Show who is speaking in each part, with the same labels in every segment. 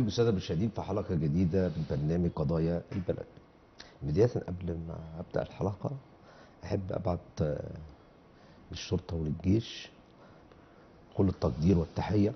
Speaker 1: بكم الساده المشاهدين في حلقه جديده من برنامج قضايا البلد. بدايه قبل ما ابدا الحلقه احب ابعت آه، للشرطه وللجيش كل التقدير والتحيه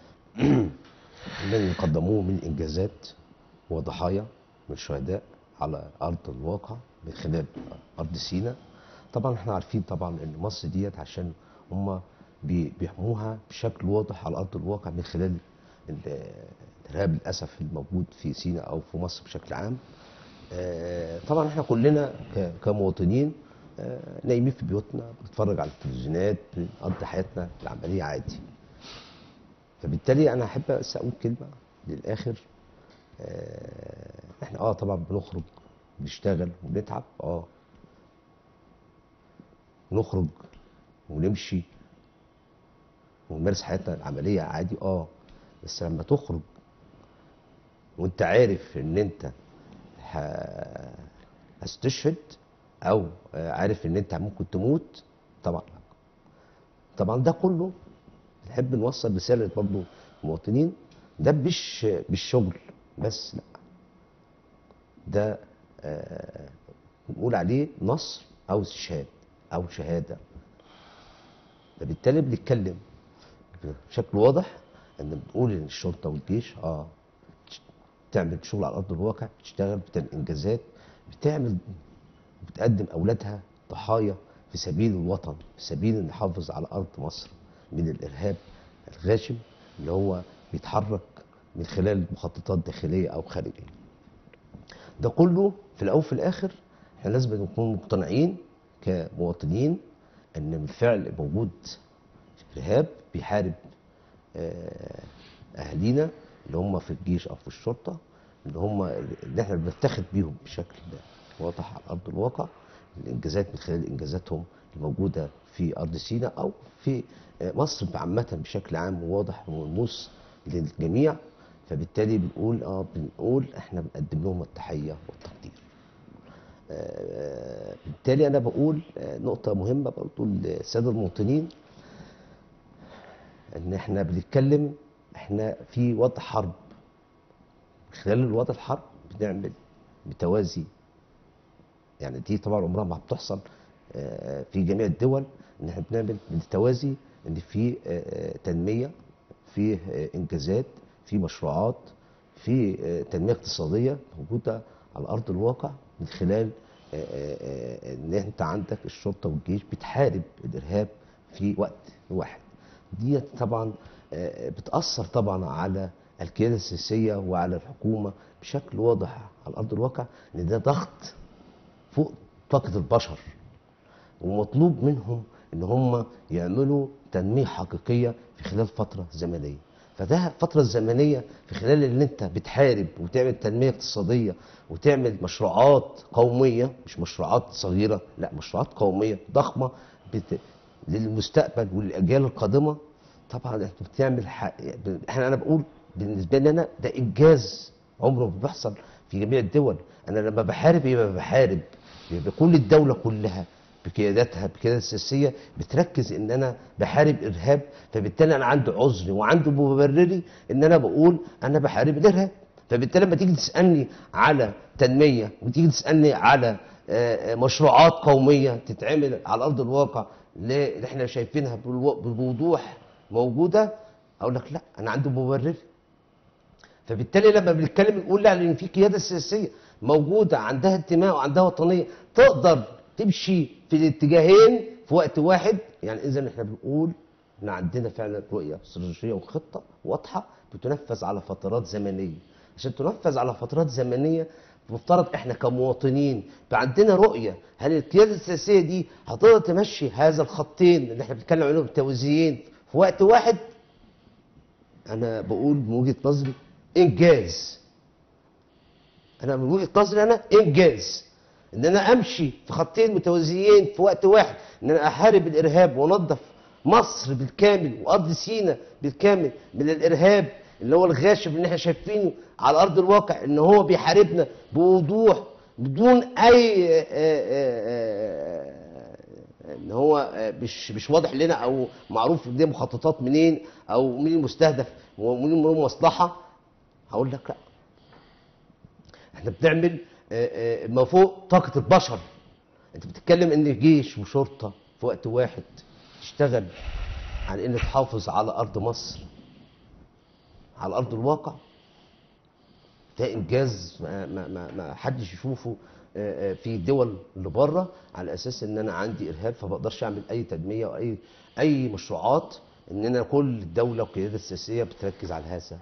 Speaker 1: الذي قدموه من انجازات وضحايا من شهداء على ارض الواقع من خلال ارض سيناء. طبعا احنا عارفين طبعا ان مصر ديت عشان هم بيحموها بشكل واضح على ارض الواقع من خلال ال- الارهاب للاسف الموجود في سيناء او في مصر بشكل عام آه، طبعا احنا كلنا ك- كمواطنين آه، نايمين في بيوتنا بنتفرج على التلفزيونات بنقضي حياتنا العمليه عادي فبالتالي انا احب بس اقول كلمه للاخر آه، احنا اه طبعا بنخرج بنشتغل وبنتعب اه نخرج ونمشي ونمارس حياتنا العمليه عادي اه بس لما تخرج وانت عارف ان انت ه- هتستشهد او آه، عارف ان انت ممكن تموت طبعا لا. طبعا ده كله نحب نوصل رساله برضه المواطنين ده مش مش شغل بس لا ده آه، بنقول عليه نصر او استشهاد او شهاده فبالتالي بنتكلم بشكل واضح ان بنقول ان الشرطه والجيش اه بتعمل شغل على ارض الواقع بتشتغل بتعمل انجازات بتعمل بتقدم اولادها ضحايا في سبيل الوطن في سبيل ان نحافظ على ارض مصر من الارهاب الغاشم اللي هو بيتحرك من خلال مخططات داخليه او خارجيه. ده كله في الاول وفي الاخر احنا لازم نكون مقتنعين كمواطنين ان بالفعل موجود ارهاب بيحارب آه، اهالينا اللي هم في الجيش او في الشرطه اللي هم اللي احنا بنفتخر بيهم بشكل واضح على ارض الواقع الانجازات من خلال انجازاتهم الموجوده في ارض سيناء او في آه، مصر عامه بشكل عام واضح وملموس للجميع فبالتالي بنقول اه بنقول احنا بنقدم لهم التحيه والتقدير. آه، بالتالي انا بقول آه، نقطه مهمه برضو للساده المواطنين ان احنا بنتكلم احنا في وضع حرب خلال الوضع الحرب بنعمل بتوازي يعني دي طبعا عمرها ما بتحصل آه، في جميع الدول ان احنا بنعمل بالتوازي ان في آه، تنميه في آه، انجازات في مشروعات في آه، تنميه اقتصاديه موجوده على ارض الواقع من خلال آه، آه، آه، ان انت عندك الشرطه والجيش بتحارب الارهاب في وقت واحد دي طبعا آه، بتاثر طبعا على القياده السياسيه وعلى الحكومه بشكل واضح على ارض الواقع ان ده ضغط فوق طاقه البشر ومطلوب منهم ان هم يعملوا تنميه حقيقيه في خلال فتره زمنيه فده الفتره الزمنيه في خلال اللي انت بتحارب وتعمل تنميه اقتصاديه وتعمل مشروعات قوميه مش مشروعات صغيره لا مشروعات قوميه ضخمه بت... للمستقبل وللاجيال القادمه طبعا انت بتعمل ح... احنا انا بقول بالنسبه لي انا ده انجاز عمره ما بيحصل في جميع الدول انا لما بحارب يبقى بحارب يبقى كل الدوله كلها بقياداتها بقيادة السياسية بتركز ان انا بحارب ارهاب فبالتالي انا عندي عذري وعندي مبرري ان انا بقول انا بحارب الارهاب فبالتالي لما تيجي تسالني على تنميه وتيجي تسالني على آه، آه، مشروعات قوميه تتعمل على ارض الواقع اللي احنا شايفينها بالو- بوضوح موجوده اقول لك لا انا عندي مبرر فبالتالي لما بنتكلم نقول لا ان في قياده سياسيه موجوده عندها انتماء وعندها وطنيه تقدر تمشي في الاتجاهين في وقت واحد يعني اذا احنا بنقول ان عندنا فعلا رؤيه استراتيجيه وخطه واضحه بتنفذ على فترات زمنيه عشان تنفذ على فترات زمنيه مفترض احنا كمواطنين يبقى عندنا رؤيه هل القياده السياسيه دي هتقدر تمشي هذا الخطين اللي احنا بنتكلم عليهم التوازيين في وقت واحد انا بقول من وجهه نظري انجاز انا من وجهه نظري انا انجاز ان انا امشي في خطين متوازيين في وقت واحد ان انا احارب الارهاب وانظف مصر بالكامل وارض سيناء بالكامل من الارهاب اللي هو الغاشم اللي احنا شايفينه على ارض الواقع ان هو بيحاربنا بوضوح بدون اي آه، آه، آه، ان هو آه، مش مش واضح لنا او معروف دي مخططات منين او مين المستهدف ومين له مصلحه هقول لك لا احنا بنعمل آه، آه، ما فوق طاقه البشر انت بتتكلم ان جيش وشرطه في وقت واحد تشتغل على ان تحافظ على ارض مصر على ارض الواقع ده انجاز ما, ما, ما, ما حدش يشوفه آه، آه، في الدول اللي بره على اساس ان انا عندي ارهاب فما بقدرش اعمل اي تنميه او اي اي مشروعات ان انا كل الدوله والقياده السياسيه بتركز على هذا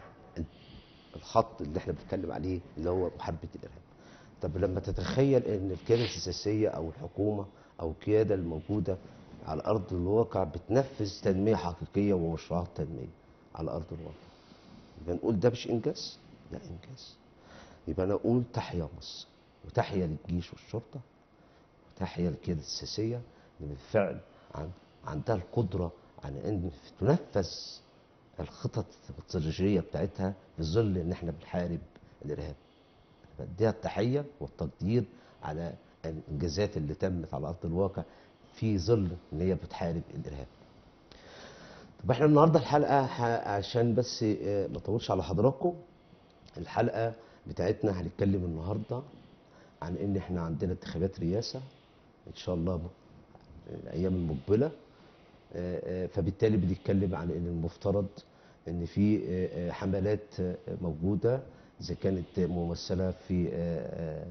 Speaker 1: الخط اللي احنا بنتكلم عليه اللي هو محاربه الارهاب. طب لما تتخيل ان القياده السياسيه او الحكومه او القياده الموجوده على ارض الواقع بتنفذ تنميه حقيقيه ومشروعات تنميه على ارض الواقع. يبقى نقول ده مش انجاز؟ لا انجاز. يبقى انا اقول تحيا مصر وتحيا للجيش والشرطه وتحيا للقياده السياسيه اللي بالفعل عن عندها القدره على ان تنفذ الخطط الاستراتيجيه بتاعتها في ظل ان احنا بنحارب الارهاب. بديها التحيه والتقدير على الانجازات اللي تمت على ارض الواقع في ظل ان هي بتحارب الارهاب. طب احنا النهارده الحلقه ح- عشان بس اه، ما اطولش على حضراتكم الحلقه بتاعتنا هنتكلم النهارده عن ان احنا عندنا انتخابات رئاسه ان شاء الله الايام المقبله آه، آه، فبالتالي بنتكلم عن ان المفترض ان في آه، آه، حملات آه، موجوده اذا كانت ممثله في آه، آه،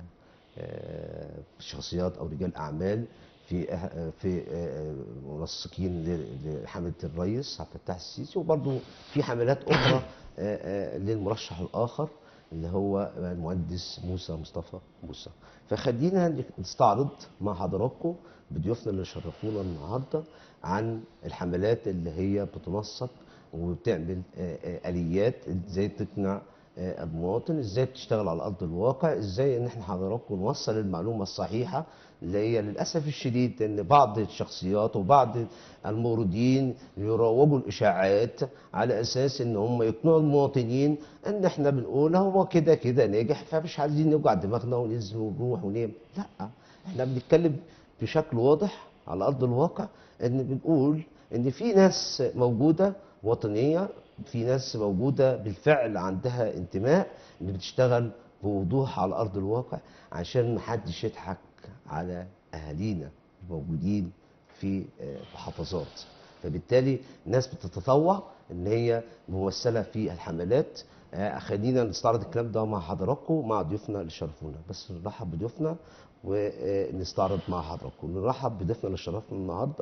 Speaker 1: آه، شخصيات او رجال اعمال في أه- في آه، منسقين ل- لحمله الرئيس عبد الفتاح السيسي وبرضه في حملات اخرى آه، آه، للمرشح الاخر اللي هو المهندس موسى مصطفى موسى فخلينا نستعرض مع حضراتكم بضيوفنا اللي شرفونا النهارده عن الحملات اللي هي بتنسق وبتعمل آه، آه، اليات ازاي تقنع آه، المواطن ازاي بتشتغل على ارض الواقع ازاي ان احنا حضراتكم نوصل المعلومه الصحيحه اللي هي للاسف الشديد ان بعض الشخصيات وبعض الموردين يروجوا الاشاعات على اساس ان هم يقنعوا المواطنين ان احنا بنقول هو كده كده ناجح فمش عايزين نوجع دماغنا وننزل ونروح وننام لا احنا بنتكلم بشكل واضح على ارض الواقع ان بنقول ان في ناس موجوده وطنيه في ناس موجوده بالفعل عندها انتماء اللي بتشتغل بوضوح على ارض الواقع عشان محدش يضحك على اهالينا الموجودين في آه، محافظات فبالتالي الناس بتتطوع ان هي ممثله في الحملات آه، خلينا نستعرض الكلام ده مع حضراتكم مع ضيوفنا اللي شرفونا بس نرحب بضيوفنا ونستعرض مع حضراتكم نرحب بضيفنا اللي شرفنا النهارده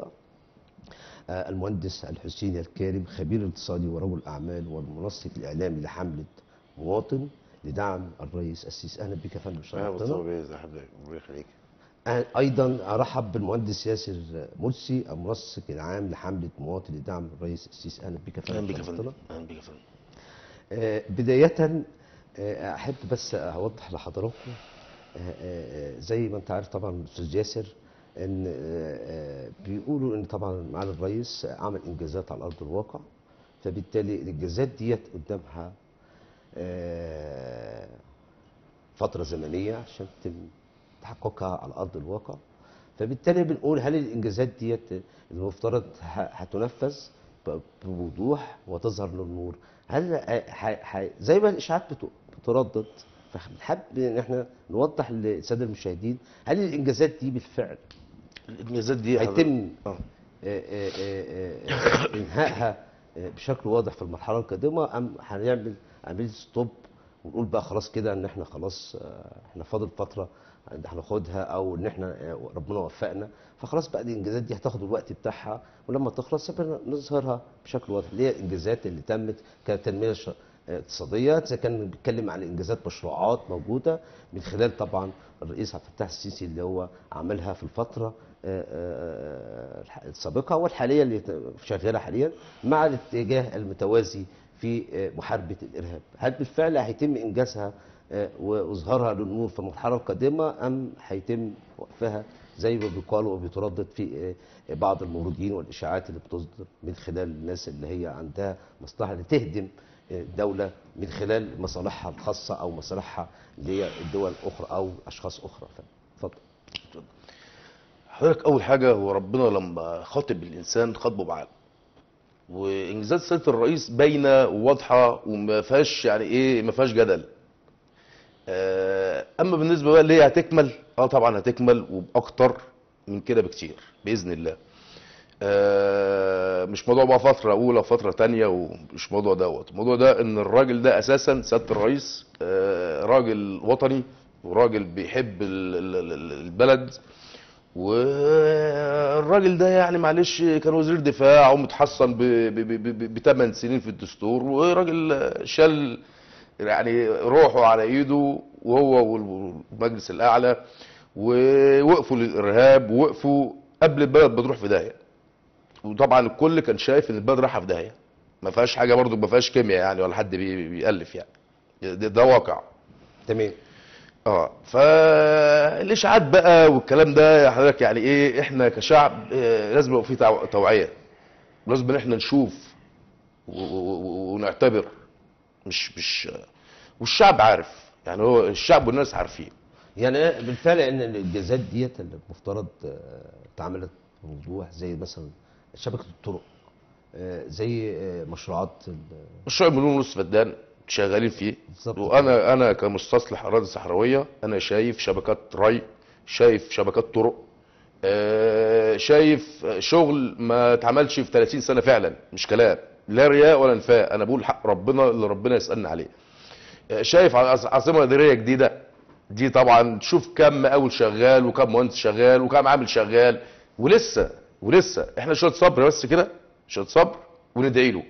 Speaker 1: آه، المهندس الحسين الكارم خبير اقتصادي ورجل اعمال والمنسق الاعلامي لحمله مواطن لدعم الرئيس السيسي اهلا بك يا فندم
Speaker 2: يا
Speaker 1: شرفتنا
Speaker 2: مصطفى بيه ازي حضرتك الله يخليك
Speaker 1: أه- ايضا ارحب بالمهندس ياسر مرسي المنسق العام لحمله مواطن لدعم الرئيس السيسي اهلا بك يا فندم
Speaker 2: اهلا بيك يا
Speaker 1: شرفتنا.
Speaker 2: فندم اهلا بيك يا فندم
Speaker 1: آه، بداية آه، أحب بس أوضح لحضراتكم آه، آه، آه، زي ما أنت عارف طبعا أستاذ ياسر إن آه، آه، بيقولوا إن طبعا معالي الرئيس عمل إنجازات على أرض الواقع فبالتالي الإنجازات ديت قدامها آه، فترة زمنية عشان يتم تحققها على أرض الواقع فبالتالي بنقول هل الإنجازات ديت المفترض ه- هتنفذ ب- بوضوح وتظهر للنور هل ه- ح- ح- زي ما الإشاعات بت- بتردد فبنحب إن احنا نوضح للسادة المشاهدين هل الإنجازات دي بالفعل
Speaker 2: الانجازات دي
Speaker 1: هيتم
Speaker 2: اه
Speaker 1: آه، آه، آه، آه، انهائها آه، بشكل واضح في المرحله القادمه ام هنعمل عمليه ستوب ونقول بقى خلاص كده ان احنا خلاص آه، احنا فاضل فتره هناخدها او ان احنا آه، ربنا وفقنا فخلاص بقى الانجازات دي هتاخد الوقت بتاعها ولما تخلص يبقى نظهرها بشكل واضح اللي هي الانجازات اللي تمت كتنميه ش- اقتصاديه اذا كان بيتكلم عن انجازات مشروعات موجوده من خلال طبعا الرئيس عبد الفتاح السيسي اللي هو عملها في الفتره آه، آه، آه، السابقه والحاليه اللي شغاله حاليا مع الاتجاه المتوازي في آه، محاربه الارهاب هل بالفعل هيتم انجازها آه، واظهارها للنور في المرحله القادمه ام هيتم وقفها زي ما بيقال وبيتردد في آه، بعض الموردين والاشاعات اللي بتصدر من خلال الناس اللي هي عندها مصلحه لتهدم آه، الدوله من خلال مصالحها الخاصه او مصالحها اللي هي الدول الاخرى او اشخاص اخرى اتفضل
Speaker 2: حضرتك اول حاجه هو ربنا لما خاطب الانسان خاطبه بعقل وانجازات سياده الرئيس باينه وواضحه وما فيهاش يعني ايه ما فيهاش جدل آه، اما بالنسبه بقى اللي هي هتكمل اه طبعا هتكمل وباكتر من كده بكتير باذن الله آه، مش موضوع بقى فتره اولى وفتره تانية ومش موضوع دوت الموضوع ده ان الراجل ده اساسا سياده الرئيس آه، راجل وطني وراجل بيحب ال- ال- ال- البلد والراجل ده يعني معلش كان وزير دفاع ومتحصن بثمان سنين في الدستور وراجل شال يعني روحه على ايده وهو والمجلس الاعلى ووقفوا للارهاب ووقفوا قبل البلد ما تروح في داهيه وطبعا الكل كان شايف ان البلد رايحه في داهيه ما فيهاش حاجه برضو ما فيهاش كيمياء يعني ولا حد بي- بيألف يعني ده, ده واقع
Speaker 1: تمام
Speaker 2: اه فالاشاعات بقى والكلام ده يا حضرتك يعني ايه احنا كشعب آه، لازم يبقى في توع- توعيه لازم ان احنا نشوف و- و- و- ونعتبر مش مش والشعب عارف يعني هو الشعب والناس عارفين
Speaker 1: يعني بالفعل ان الانجازات ديت اللي المفترض آه، اتعملت بوضوح زي مثلا شبكه الطرق آه، زي آه، مشروعات ال-
Speaker 2: مشروع مليون ونص فدان شغالين فيه
Speaker 1: بالظبط.
Speaker 2: وانا انا كمستصلح اراضي صحراويه انا شايف شبكات ري شايف شبكات طرق آه، شايف شغل ما اتعملش في 30 سنه فعلا مش كلام لا رياء ولا انفاق انا بقول حق ربنا اللي ربنا يسالنا عليه آه، شايف عاص- عاصمه اداريه جديده دي طبعا شوف كم مقاول شغال وكم مهندس شغال وكم عامل شغال ولسه ولسه احنا شويه صبر بس كده شويه صبر وندعي له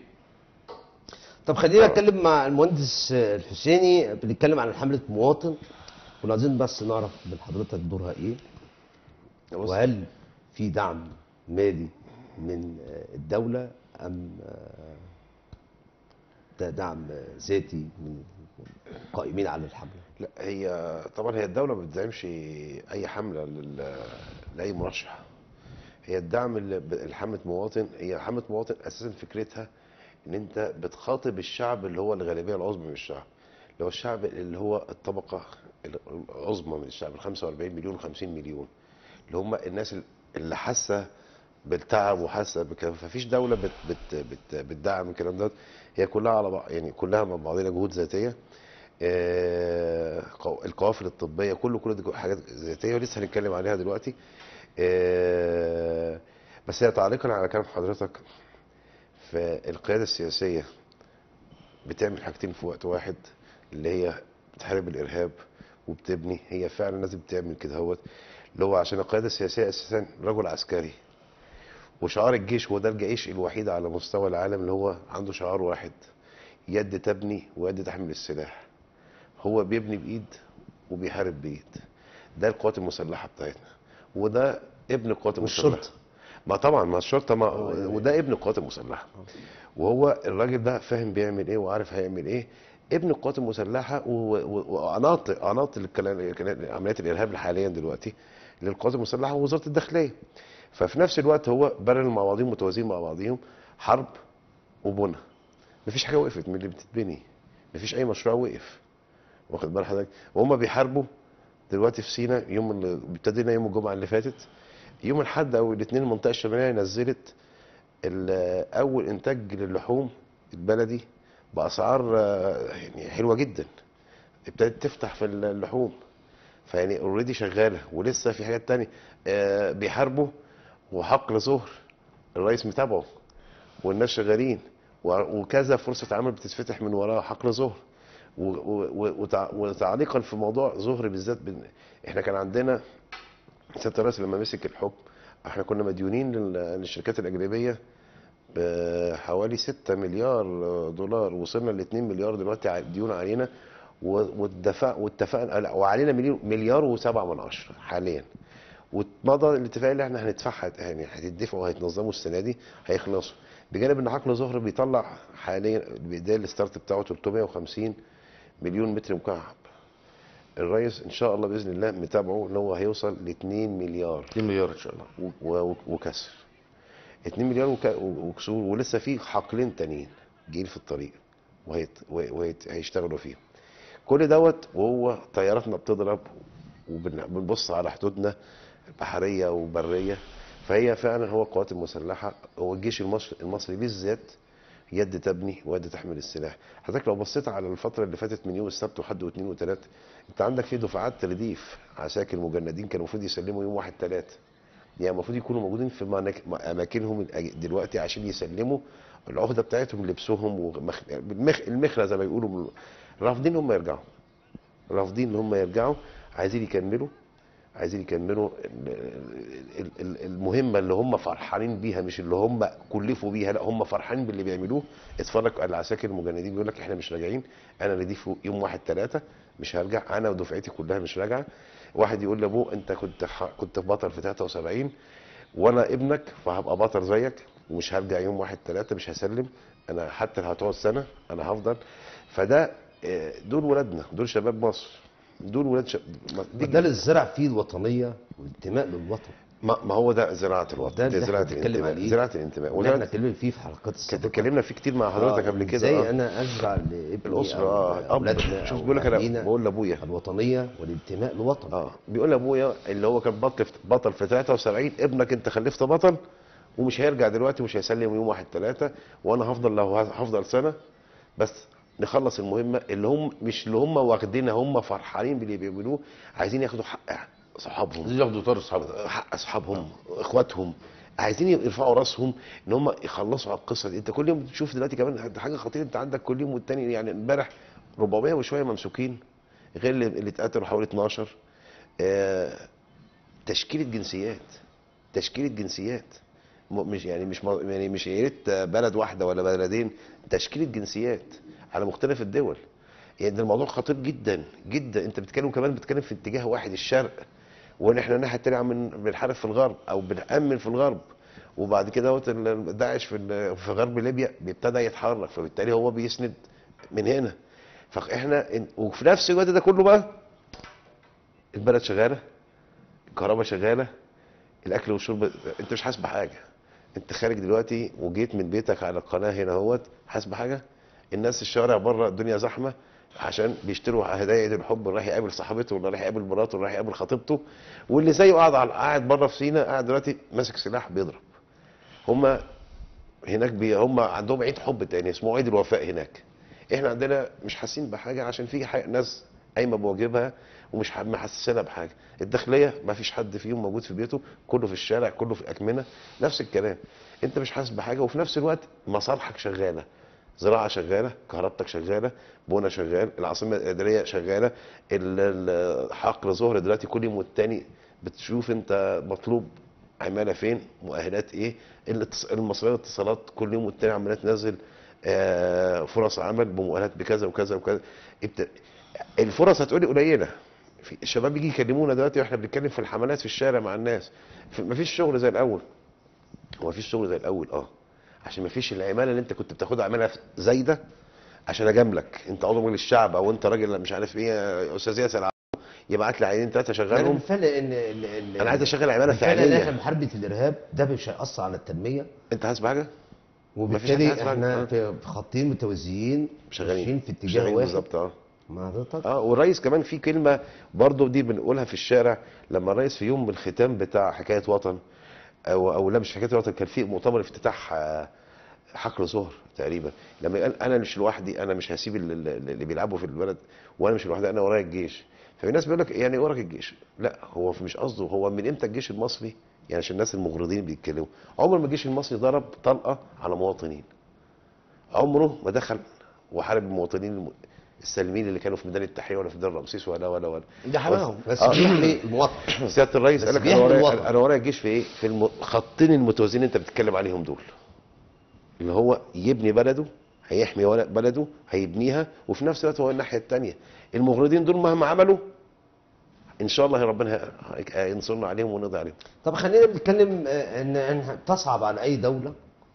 Speaker 1: طب خلينا نتكلم مع المهندس آه، الحسيني بنتكلم عن حمله مواطن كنا عايزين بس نعرف من حضرتك دورها ايه
Speaker 2: بص.
Speaker 1: وهل في دعم مالي من آه، الدوله ام آه، ده دعم آه، ذاتي من القائمين على الحمله
Speaker 3: لا هي طبعا هي الدولة ما بتدعمش أي حملة لل- لأي مرشح هي الدعم اللي ب- لحملة مواطن هي حملة مواطن أساسا فكرتها إن أنت بتخاطب الشعب اللي هو الغالبية العظمى من الشعب اللي هو الشعب اللي هو الطبقة العظمى من الشعب ال 45 مليون و 50 مليون اللي هم الناس اللي حاسة بالتعب وحاسة بكده ففيش دولة بت بت بت بتدعم الكلام ده هي كلها على بعض يعني كلها مع بعضها جهود ذاتية آه، قو- القوافل الطبيه كله كل دي حاجات ذاتيه ولسه هنتكلم عليها دلوقتي آه، بس هي تعليقا على كلام حضرتك فالقياده السياسيه بتعمل حاجتين في وقت واحد اللي هي بتحارب الارهاب وبتبني هي فعلا لازم تعمل كده هوت اللي هو عشان القياده السياسيه اساسا رجل عسكري وشعار الجيش هو ده الجيش الوحيد على مستوى العالم اللي هو عنده شعار واحد يد تبني ويد تحمل السلاح هو بيبني بايد وبيحارب بايد ده القوات المسلحه بتاعتنا وده ابن القوات المسلحه
Speaker 1: والشرطة.
Speaker 3: ما طبعا ما الشرطه ما وده ابن القوات المسلحه وهو الراجل ده فاهم بيعمل ايه وعارف هيعمل ايه ابن القوات المسلحه و- و- وعناط عناط الكلام- الكلام- عمليات الارهاب حاليا دلوقتي للقوات المسلحه ووزاره الداخليه ففي نفس الوقت هو بارل مع بعضهم متوازيين مع بعضهم حرب وبنى مفيش حاجه وقفت من اللي بتتبني مفيش اي مشروع وقف واخد بال حضرتك وهم بيحاربوا دلوقتي في سينا يوم اللي ابتدينا يوم الجمعه اللي فاتت يوم الاحد او الاثنين المنطقه الشماليه نزلت ال- اول انتاج للحوم البلدي باسعار آه، يعني حلوه جدا ابتدت تفتح في اللحوم فيعني اوريدي شغاله ولسه في حاجات تانية آه، بيحاربوا وحقل ظهر الرئيس متابعه والناس شغالين و- وكذا فرصه عمل بتتفتح من وراها حقل ظهر و- و- و- وتع- وتعليقا في موضوع ظهر بالذات بن- احنا كان عندنا سياده الرئيس لما مسك الحكم احنا كنا مديونين لل- للشركات الاجنبيه بحوالي 6 مليار دولار وصلنا ل 2 مليار دلوقتي ع- ديون علينا و- واتدفع واتفقنا لا، وعلينا مليون- مليار وسبعة من عشرة حاليا واتمضى الاتفاق اللي احنا هندفعها يعني هتدفعوا وهيتنظموا السنه دي هيخلصوا بجانب ان حقل ظهر بيطلع حاليا ده الستارت بتاعه 350 مليون متر مكعب الرئيس ان شاء الله باذن الله متابعه ان هو هيوصل ل 2 مليار
Speaker 2: 2 مليار ان شاء الله
Speaker 3: و- و- وكسر 2 مليار وك- وكسور ولسه في حقلين تانيين جايين في الطريق وهيشتغلوا فيهم كل دوت وهو طياراتنا بتضرب وبنبص على حدودنا بحريه وبريه فهي فعلا هو القوات المسلحه هو الجيش المصري المصري بالذات يد تبني ويد تحمل السلاح حضرتك لو بصيت على الفتره اللي فاتت من يوم السبت وحد واثنين وثلاث انت عندك في دفعات ترديف عساكر مجندين كانوا المفروض يسلموا يوم واحد ثلاث يعني المفروض يكونوا موجودين في مناك- اماكنهم دلوقتي عشان يسلموا العهده بتاعتهم لبسهم ومخ... المخ... المخله زي ما بيقولوا رافضين هم يرجعوا رافضين ان هم يرجعوا عايزين يكملوا عايزين يكملوا ال- ال- ال- المهمه اللي هم فرحانين بيها مش اللي هم كلفوا بيها لا هم فرحانين باللي بيعملوه اتفرج على العساكر المجندين بيقول لك احنا مش راجعين انا رديف يوم واحد ثلاثة مش هرجع انا ودفعتي كلها مش راجعه واحد يقول لابوه انت كنت ح- كنت بطل في 73 وانا ابنك فهبقى بطل زيك ومش هرجع يوم واحد ثلاثة مش هسلم انا حتى لو هتقعد سنه انا هفضل فده آه، دول ولادنا دول شباب مصر دول ولاد شب... دي
Speaker 1: ده اللي زرع فيه الوطنيه والانتماء للوطن
Speaker 3: ما ما هو ده زراعه الوطن
Speaker 1: ده
Speaker 3: دي
Speaker 1: اللي
Speaker 3: زراعه
Speaker 1: احنا بنتكلم
Speaker 3: الانتماء
Speaker 1: عليه
Speaker 3: زراعه الانتماء
Speaker 1: اللي احنا
Speaker 3: وزراعة-
Speaker 1: اتكلمنا فيه في حلقات
Speaker 3: كانت
Speaker 1: السابقه
Speaker 3: اتكلمنا فيه كتير مع حضرتك قبل كده
Speaker 1: ازاي
Speaker 3: آه.
Speaker 1: انا ازرع لابني
Speaker 3: الاسره
Speaker 1: أو
Speaker 3: اه اب
Speaker 1: اولادنا
Speaker 3: شوف
Speaker 1: أو
Speaker 3: بيقول لك انا
Speaker 1: أهالينا
Speaker 3: بقول لابويا
Speaker 1: الوطنيه والانتماء للوطن
Speaker 3: اه بيقول لابويا اللي هو كان بطل في بطل في 73 ابنك انت خلفت بطل ومش هيرجع دلوقتي ومش هيسلم يوم واحد ثلاثة وانا هفضل لو هفضل سنه بس نخلص المهمه اللي هم مش اللي هم واخدينها هم فرحانين باللي بيعملوه عايزين ياخدوا حق صحابهم
Speaker 2: عايزين ياخدوا طار اصحابهم
Speaker 3: حق اصحابهم اخواتهم عايزين يرفعوا راسهم ان هم يخلصوا على القصه دي انت كل يوم بتشوف دلوقتي كمان ده حاجه خطيره انت عندك كل يوم والتاني يعني امبارح 400 وشويه ممسوكين غير اللي اللي اتقتلوا حوالي 12 آه تشكيله جنسيات تشكيله جنسيات م- مش يعني مش م- يعني مش يا ريت بلد واحده ولا بلدين تشكيله جنسيات على مختلف الدول يعني ده الموضوع خطير جدا جدا انت بتتكلم كمان بتتكلم في اتجاه واحد الشرق وان احنا الناحيه التانيه عم بنحارب في الغرب او بنامن في الغرب وبعد كده هوت ال- داعش في ال- في غرب ليبيا بيبتدى يتحرك فبالتالي هو بيسند من هنا فاحنا إن- وفي نفس الوقت ده كله بقى البلد شغاله الكهرباء شغاله الاكل والشرب انت مش حاسس بحاجه انت خارج دلوقتي وجيت من بيتك على القناه هنا اهوت حاسس بحاجه الناس الشوارع بره الدنيا زحمه عشان بيشتروا هدايا عيد الحب رايح يقابل صاحبته ولا رايح يقابل مراته ولا رايح يقابل خطيبته واللي زيه قاعد على قاعد بره في سينا قاعد دلوقتي ماسك سلاح بيضرب هما هناك بي هم عندهم عيد حب تاني اسمه عيد الوفاء هناك احنا عندنا مش حاسين بحاجه عشان في حي- ناس قايمه بواجبها ومش ح- محسسنا بحاجه الداخليه ما فيش حد فيهم موجود في بيته كله في الشارع كله في اكمنه نفس الكلام انت مش حاسس بحاجه وفي نفس الوقت مصالحك شغاله زراعه شغاله كهربتك شغاله بنا شغال العاصمه الاداريه شغاله ال- ال- حقل ظهر دلوقتي كل يوم والتاني بتشوف انت مطلوب عماله فين مؤهلات ايه الاتص- المصريه للاتصالات كل يوم والتاني عماله تنزل آه، فرص عمل بمؤهلات بكذا وكذا وكذا ابت- الفرص هتقولي قليله في الشباب بيجي يكلمونا دلوقتي واحنا بنتكلم في الحملات في الشارع مع الناس في- مفيش شغل زي الاول هو مفيش شغل زي الاول اه عشان مفيش العماله اللي انت كنت بتاخدها عماله زايده عشان اجاملك انت عضو مجلس الشعب او انت راجل مش عارف ايه يا استاذ ياسر عبده، يبعت لي عينين ثلاثه
Speaker 1: يعني
Speaker 3: شغلهم
Speaker 1: بالفعل ان ال- ال-
Speaker 3: انا عايز اشغل عماله
Speaker 1: بالفعل ان احنا
Speaker 3: فعليه
Speaker 1: محاربه الارهاب ده مش هيأثر على التنميه
Speaker 3: انت حاسس بحاجه؟ مفيش
Speaker 1: وبالتالي
Speaker 3: حد عايز
Speaker 1: احنا
Speaker 3: حاجة.
Speaker 1: في في خطين متوازيين
Speaker 3: شغالين
Speaker 1: ماشيين في اتجاه
Speaker 3: شغالين
Speaker 1: واحد
Speaker 3: بالظبط اه
Speaker 1: مع حضرتك
Speaker 3: اه والرئيس كمان في كلمه برضه دي بنقولها في الشارع لما الرئيس في يوم من الختام بتاع حكايه وطن او او لا مش حكايه وطن كان في مؤتمر افتتاح آه، حقل ظهر تقريبا لما قال انا مش لوحدي انا مش هسيب ال- ال- اللي بيلعبوا في البلد وانا مش لوحدي انا ورايا الجيش ففي ناس بيقول لك يعني إيه وراك الجيش لا هو مش قصده هو من امتى الجيش المصري يعني عشان الناس المغرضين بيتكلموا عمر ما الجيش المصري ضرب طلقه على مواطنين عمره ما دخل وحارب المواطنين الم- السالمين اللي كانوا في ميدان التحرير ولا في ميدان رمسيس ولا ولا ولا
Speaker 1: ده حماهم بس
Speaker 3: آه.
Speaker 1: بيحمي المواطن
Speaker 3: سياده الرئيس
Speaker 1: بس
Speaker 3: قال لك
Speaker 1: بيحمي
Speaker 3: انا ورايا
Speaker 1: الوطن.
Speaker 3: انا ورايا الجيش في ايه؟ في الخطين المتوازيين اللي انت بتتكلم عليهم دول. اللي هو يبني بلده هيحمي ولا- بلده هيبنيها وفي نفس الوقت هو الناحيه الثانيه المغرضين دول مهما عملوا ان شاء الله ربنا هي- هينصرنا عليهم ونقضي عليهم.
Speaker 1: طب خلينا بنتكلم آه، ان ان تصعب على اي دوله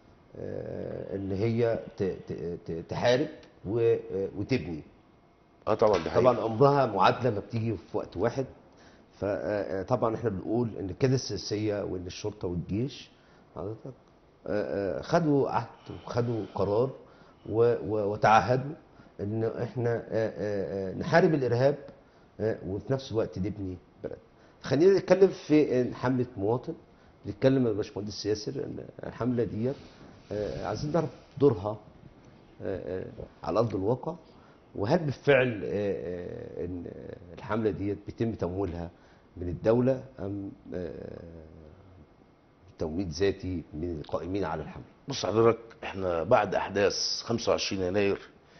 Speaker 1: آه، ان هي ت- ت- ت- تحارب و- آه، وتبني
Speaker 3: اه طبعا ده حقيقي.
Speaker 1: طبعا عمرها معادله ما بتيجي في وقت واحد فطبعا احنا بنقول ان القياده السياسيه وان الشرطه والجيش حضرتك آه، آه، خدوا عهد وخدوا قرار و- و- وتعهدوا ان احنا آه، آه، آه، نحارب الارهاب آه، وفي نفس الوقت نبني بلد خلينا نتكلم في حمله مواطن بنتكلم يا باشمهندس ياسر ان الحمله ديت آه، عايزين نعرف دورها آه، آه، على ارض الواقع وهل بالفعل آه، آه، ان آه، الحمله ديت بيتم تمويلها من الدوله ام آه، تمويل ذاتي من القائمين على الحمله
Speaker 2: بص حضرتك احنا بعد احداث 25 يناير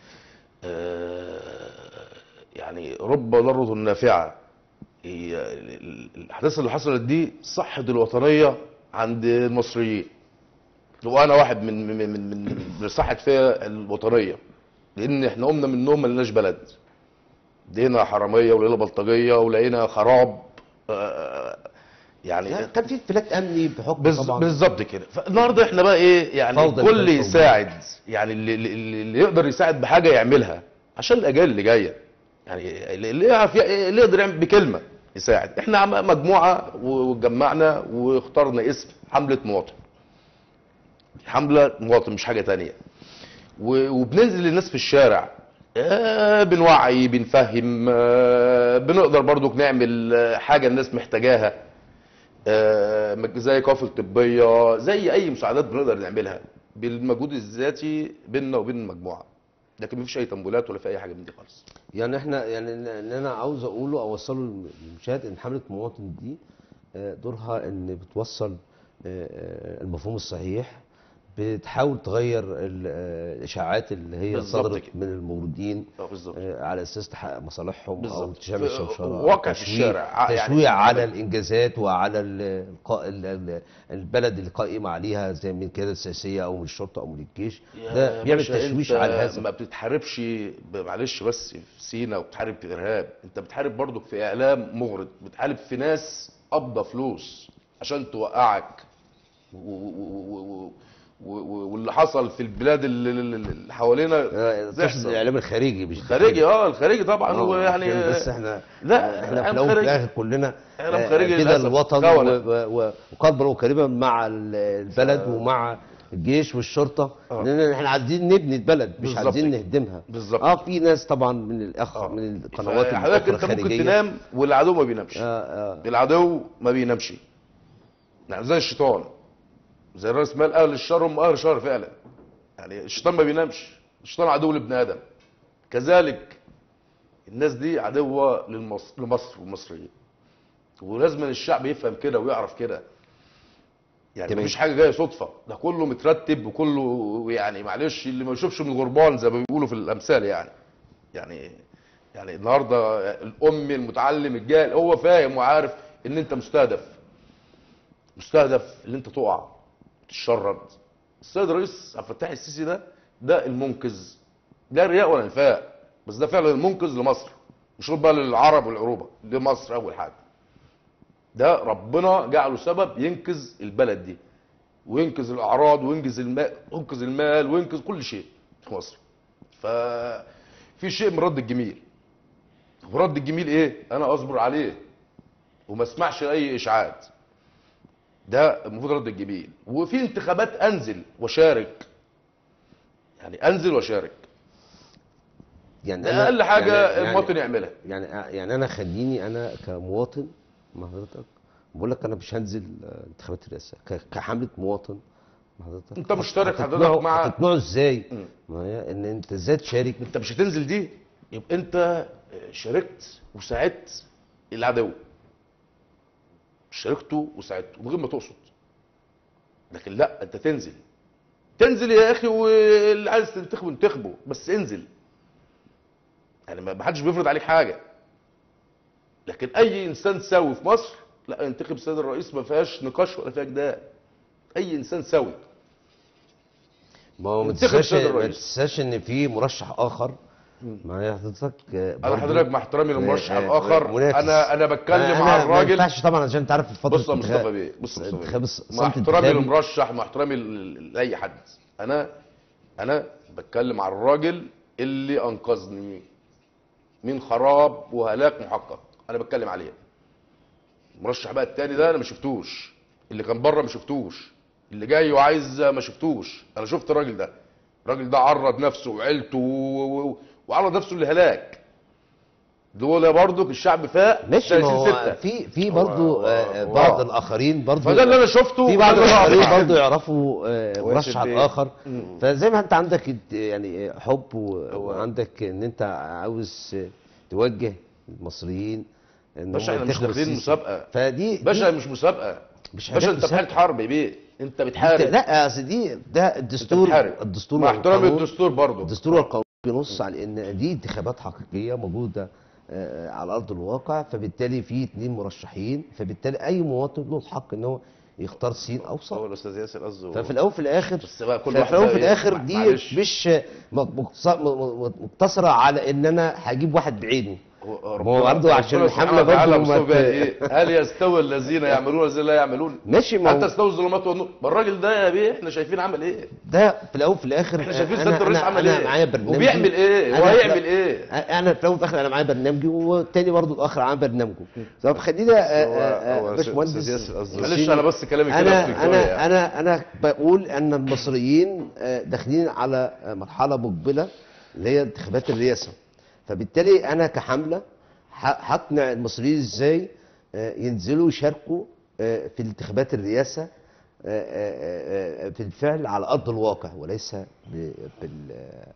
Speaker 2: آه، يعني رب ضرة نافعة هي ال- ال- الاحداث اللي حصلت دي صحت الوطنية عند المصريين وانا واحد من من من من من صحت فيها الوطنية لان احنا قمنا من النوم ما لقيناش بلد لقينا حرامية ولقينا بلطجية ولقينا خراب آه، يعني
Speaker 1: يعني كان في انفلات امني بحكم
Speaker 2: بز-
Speaker 1: طبعا
Speaker 2: بالظبط كده فالنهارده احنا بقى ايه يعني
Speaker 1: فوضى
Speaker 2: كل
Speaker 1: الفوضى.
Speaker 2: يساعد يعني اللي, اللي اللي يقدر يساعد بحاجه يعملها عشان الاجيال اللي جايه يعني اللي اللي يعرف ي- اللي يقدر يعمل بكلمه يساعد احنا عم- مجموعه وجمعنا واخترنا اسم حمله مواطن حمله مواطن مش حاجه تانية و- وبننزل للناس في الشارع آه، بنوعي بنفهم آه، بنقدر برضو نعمل آه، حاجه الناس محتاجاها آه، مج- زي قوافل طبيه زي اي مساعدات بنقدر نعملها بالمجهود الذاتي بيننا وبين المجموعه لكن مفيش اي تمويلات ولا في اي حاجه من دي خالص
Speaker 1: يعني احنا يعني ان إن انا عاوز اقوله او اوصله للمشاهد ان حمله مواطن دي آه، دورها ان بتوصل آه، آه، المفهوم الصحيح بتحاول تغير ال- آه، الاشاعات اللي هي
Speaker 2: بالظبط
Speaker 1: صدرت
Speaker 2: كده.
Speaker 1: من الموجودين
Speaker 2: اه بالظبط
Speaker 1: آه، على اساس تحقق مصالحهم او
Speaker 2: بالظبط.
Speaker 1: تشامل
Speaker 2: في-
Speaker 1: الشوشره
Speaker 2: واقع في
Speaker 1: تشويه-
Speaker 2: الشارع. ع- يعني-
Speaker 1: تشويه على الانجازات وعلى ال- القا- ال- ال- البلد اللي قائمه عليها زي من القياده السياسيه او من الشرطه او من الجيش ده
Speaker 2: يا
Speaker 1: بيعمل
Speaker 2: باشا
Speaker 1: تشويش
Speaker 2: انت
Speaker 1: على هذا
Speaker 2: ما بتتحاربش ب- معلش بس في سينا وبتحارب في ارهاب انت بتحارب برضو في اعلام مغرض بتحارب في ناس قابضه فلوس عشان توقعك و- و- و- و- و- واللي حصل في البلاد اللي اللي- اللي حوالينا
Speaker 1: آه، تقصد
Speaker 2: تحصل.
Speaker 1: الاعلام الخارجي مش
Speaker 2: خارجي اه الخارجي طبعا هو
Speaker 1: آه،
Speaker 2: يعني
Speaker 1: عشان بس احنا
Speaker 2: لا
Speaker 1: احنا في
Speaker 2: إعلام
Speaker 1: الاول وفي
Speaker 2: خارجي.
Speaker 1: الاخر كلنا
Speaker 2: إعلام
Speaker 1: آه،
Speaker 2: خارجي
Speaker 1: كده
Speaker 2: للأسف.
Speaker 1: الوطن
Speaker 2: خونة.
Speaker 1: و- و- وقربا وقريبا مع ال- البلد ومع الجيش والشرطه
Speaker 2: آه.
Speaker 1: لان احنا عايزين نبني البلد مش
Speaker 2: بالظبط
Speaker 1: عايزين
Speaker 2: كده.
Speaker 1: نهدمها
Speaker 2: بالظبط
Speaker 1: اه في ناس طبعا من الاخ
Speaker 2: آه.
Speaker 1: من القنوات
Speaker 2: حضرتك
Speaker 1: الاخرى
Speaker 2: انت ممكن
Speaker 1: الخارجيه
Speaker 2: تنام والعدو ما بينامش
Speaker 1: آه آه
Speaker 2: العدو ما بينامش يعني زي الشيطان زي الراس مال اهل الشر هم اهل الشر فعلا يعني الشيطان ما بينامش الشيطان عدو لابن ادم كذلك الناس دي عدوه للمصر لمصر والمصريين ولازم الشعب يفهم كده ويعرف كده يعني
Speaker 1: تمام.
Speaker 2: مفيش حاجه جايه صدفه ده كله مترتب وكله يعني معلش اللي ما يشوفش من الغربان زي ما بيقولوا في الامثال يعني يعني يعني النهارده الام المتعلم الجاهل هو فاهم وعارف ان انت مستهدف مستهدف ان انت تقع تتشرد السيد الرئيس عبد الفتاح السيسي ده ده المنقذ لا رياء ولا نفاق بس ده فعلا المنقذ لمصر مش بقى للعرب والعروبه لمصر اول حاجه ده ربنا جعله سبب ينقذ البلد دي وينقذ الاعراض وينقذ الماء وينقذ المال وينقذ كل شيء في مصر ففي شيء من رد الجميل ورد الجميل ايه انا اصبر عليه وما اسمعش اي اشاعات ده المفروض رد الجميل وفي انتخابات انزل وشارك يعني انزل وشارك
Speaker 1: يعني
Speaker 2: ده اقل حاجه
Speaker 1: يعني
Speaker 2: المواطن يعملها
Speaker 1: يعني يعني انا خليني انا كمواطن مع حضرتك بقول لك انا مش هنزل آه، انتخابات الرئاسه ك- كحمله مواطن مع حضرتك
Speaker 2: انت مشترك
Speaker 1: هتقنعه-
Speaker 2: حضرتك مع-
Speaker 1: هتقنعه ازاي؟
Speaker 2: مم.
Speaker 1: ما هي ان انت ازاي تشارك
Speaker 2: انت مش هتنزل دي يبقى انت شاركت وساعدت العدو شاركته وساعدته من غير ما تقصد لكن لا انت تنزل تنزل يا اخي واللي عايز تنتخبه انتخبه بس انزل يعني ما ما حدش بيفرض عليك حاجه لكن اي انسان سوي في مصر لا ينتخب السيد الرئيس ما فيهاش نقاش ولا فيها جدال اي انسان سوي
Speaker 1: ما هو ما
Speaker 2: انتخب
Speaker 1: تنساش
Speaker 2: السيد
Speaker 1: ما
Speaker 2: الرئيس.
Speaker 1: تنساش ان في مرشح اخر معايا حضرتك آه،
Speaker 2: انا
Speaker 1: برضو-
Speaker 2: حضرتك مع احترامي للمرشح
Speaker 1: آه، آه،
Speaker 2: الاخر
Speaker 1: منافس.
Speaker 2: انا انا بتكلم
Speaker 1: أنا-
Speaker 2: مع
Speaker 1: أنا ما
Speaker 2: الراجل
Speaker 1: ينفعش طبعا عشان تعرف الفتره
Speaker 2: بص يا مصطفى بيه بص يا مصطفى
Speaker 1: انتخاب
Speaker 2: بيه
Speaker 1: الصمت
Speaker 2: مع احترامي
Speaker 1: انتخابي.
Speaker 2: للمرشح مع احترامي ل- لاي حد انا انا بتكلم على الراجل اللي انقذني من خراب وهلاك محقق انا بتكلم عليه المرشح بقى التاني ده انا ما شفتوش اللي كان بره ما شفتوش اللي جاي وعايز ما شفتوش انا شفت الراجل ده الراجل ده عرض نفسه وعيلته و- و- وعرض نفسه للهلاك دول برضو الشعب فاق
Speaker 1: ماشي ما
Speaker 2: 30
Speaker 1: هو
Speaker 2: ستة.
Speaker 1: في في برضو
Speaker 3: هو-
Speaker 1: آه،
Speaker 3: هو-
Speaker 1: بعض الاخرين برضو
Speaker 2: فده اللي انا شفته
Speaker 1: في بعض
Speaker 2: وده اللي
Speaker 1: الاخرين
Speaker 2: أعرفه.
Speaker 1: برضو يعرفوا آه،
Speaker 3: وياسر
Speaker 1: مرشح
Speaker 3: بيه.
Speaker 1: اخر فزي ما انت عندك الت- يعني حب و- وعندك ان انت عاوز توجه المصريين ان
Speaker 2: باشا
Speaker 1: هم
Speaker 2: احنا مش
Speaker 1: يتخذوا
Speaker 2: داخلين
Speaker 1: السيسي.
Speaker 2: مسابقه
Speaker 1: فدي
Speaker 2: باشا
Speaker 1: دي
Speaker 2: مش مسابقه
Speaker 1: مش
Speaker 2: باشا
Speaker 1: حاجات
Speaker 2: انت في حاله
Speaker 1: مسابقة.
Speaker 2: حرب يا بيه انت
Speaker 1: انت
Speaker 2: بتحارب
Speaker 1: لا اصل دي ده الدستور
Speaker 2: بتحارب.
Speaker 1: الدستور
Speaker 2: مع احترامي
Speaker 1: والقانون-
Speaker 2: الدستور برضو
Speaker 1: الدستور والقانون بينص على ان دي انتخابات حقيقيه موجوده آه، على ارض الواقع فبالتالي في اثنين مرشحين فبالتالي اي مواطن له الحق ان هو يختار سين او
Speaker 3: هو
Speaker 1: صاد
Speaker 3: الاستاذ ياسر قصده
Speaker 1: ففي الاول وفي الاخر
Speaker 2: بس بقى كل
Speaker 1: ففي
Speaker 2: واحد
Speaker 1: الاول
Speaker 2: بقى
Speaker 1: وفي
Speaker 2: ايه؟
Speaker 1: الاخر دي
Speaker 2: معلش.
Speaker 1: مش م- مقتص- م- م- مقتصره على ان انا هجيب واحد بعينه
Speaker 2: هو
Speaker 1: ما هو برضه عشان
Speaker 2: ربنا
Speaker 1: الحملة
Speaker 2: سبحانه وتعالى
Speaker 1: برضه ما
Speaker 2: مصطفى
Speaker 1: ت-
Speaker 2: ايه هل يستوي الذين يعملون الذين لا يعملون
Speaker 1: ماشي ما
Speaker 2: هل
Speaker 1: هو
Speaker 2: تستوي الظلمات والنور ما الراجل ده يا بيه احنا شايفين عمل ايه
Speaker 1: ده في الاول وفي الاخر
Speaker 2: احنا شايفين
Speaker 1: أنا-
Speaker 2: سياده الرئيس
Speaker 1: أنا-
Speaker 2: عمل
Speaker 1: أنا
Speaker 2: ايه
Speaker 1: معايا برنامجي
Speaker 2: وبيعمل ايه
Speaker 1: أنا-
Speaker 2: وهيعمل ايه
Speaker 1: انا في الاول وفي الاخر انا معايا برنامجي والتاني برضه الاخر معاه برنامجه طب خلينا آه،
Speaker 3: هو-
Speaker 1: آه،
Speaker 3: هو
Speaker 1: آه،
Speaker 3: أستاذ
Speaker 1: باشمهندس
Speaker 3: ياسر قصده.
Speaker 2: معلش انا بس كلامي كده
Speaker 1: انا
Speaker 2: في الكوره
Speaker 1: انا
Speaker 2: يعني.
Speaker 1: انا انا بقول ان المصريين آه، داخلين على آه، مرحله مقبله اللي هي انتخابات الرئاسه فبالتالي انا كحمله ه- هقنع المصريين ازاي آه، ينزلوا يشاركوا آه، في انتخابات الرئاسه آه، آه، آه، في الفعل على ارض الواقع وليس ب- بال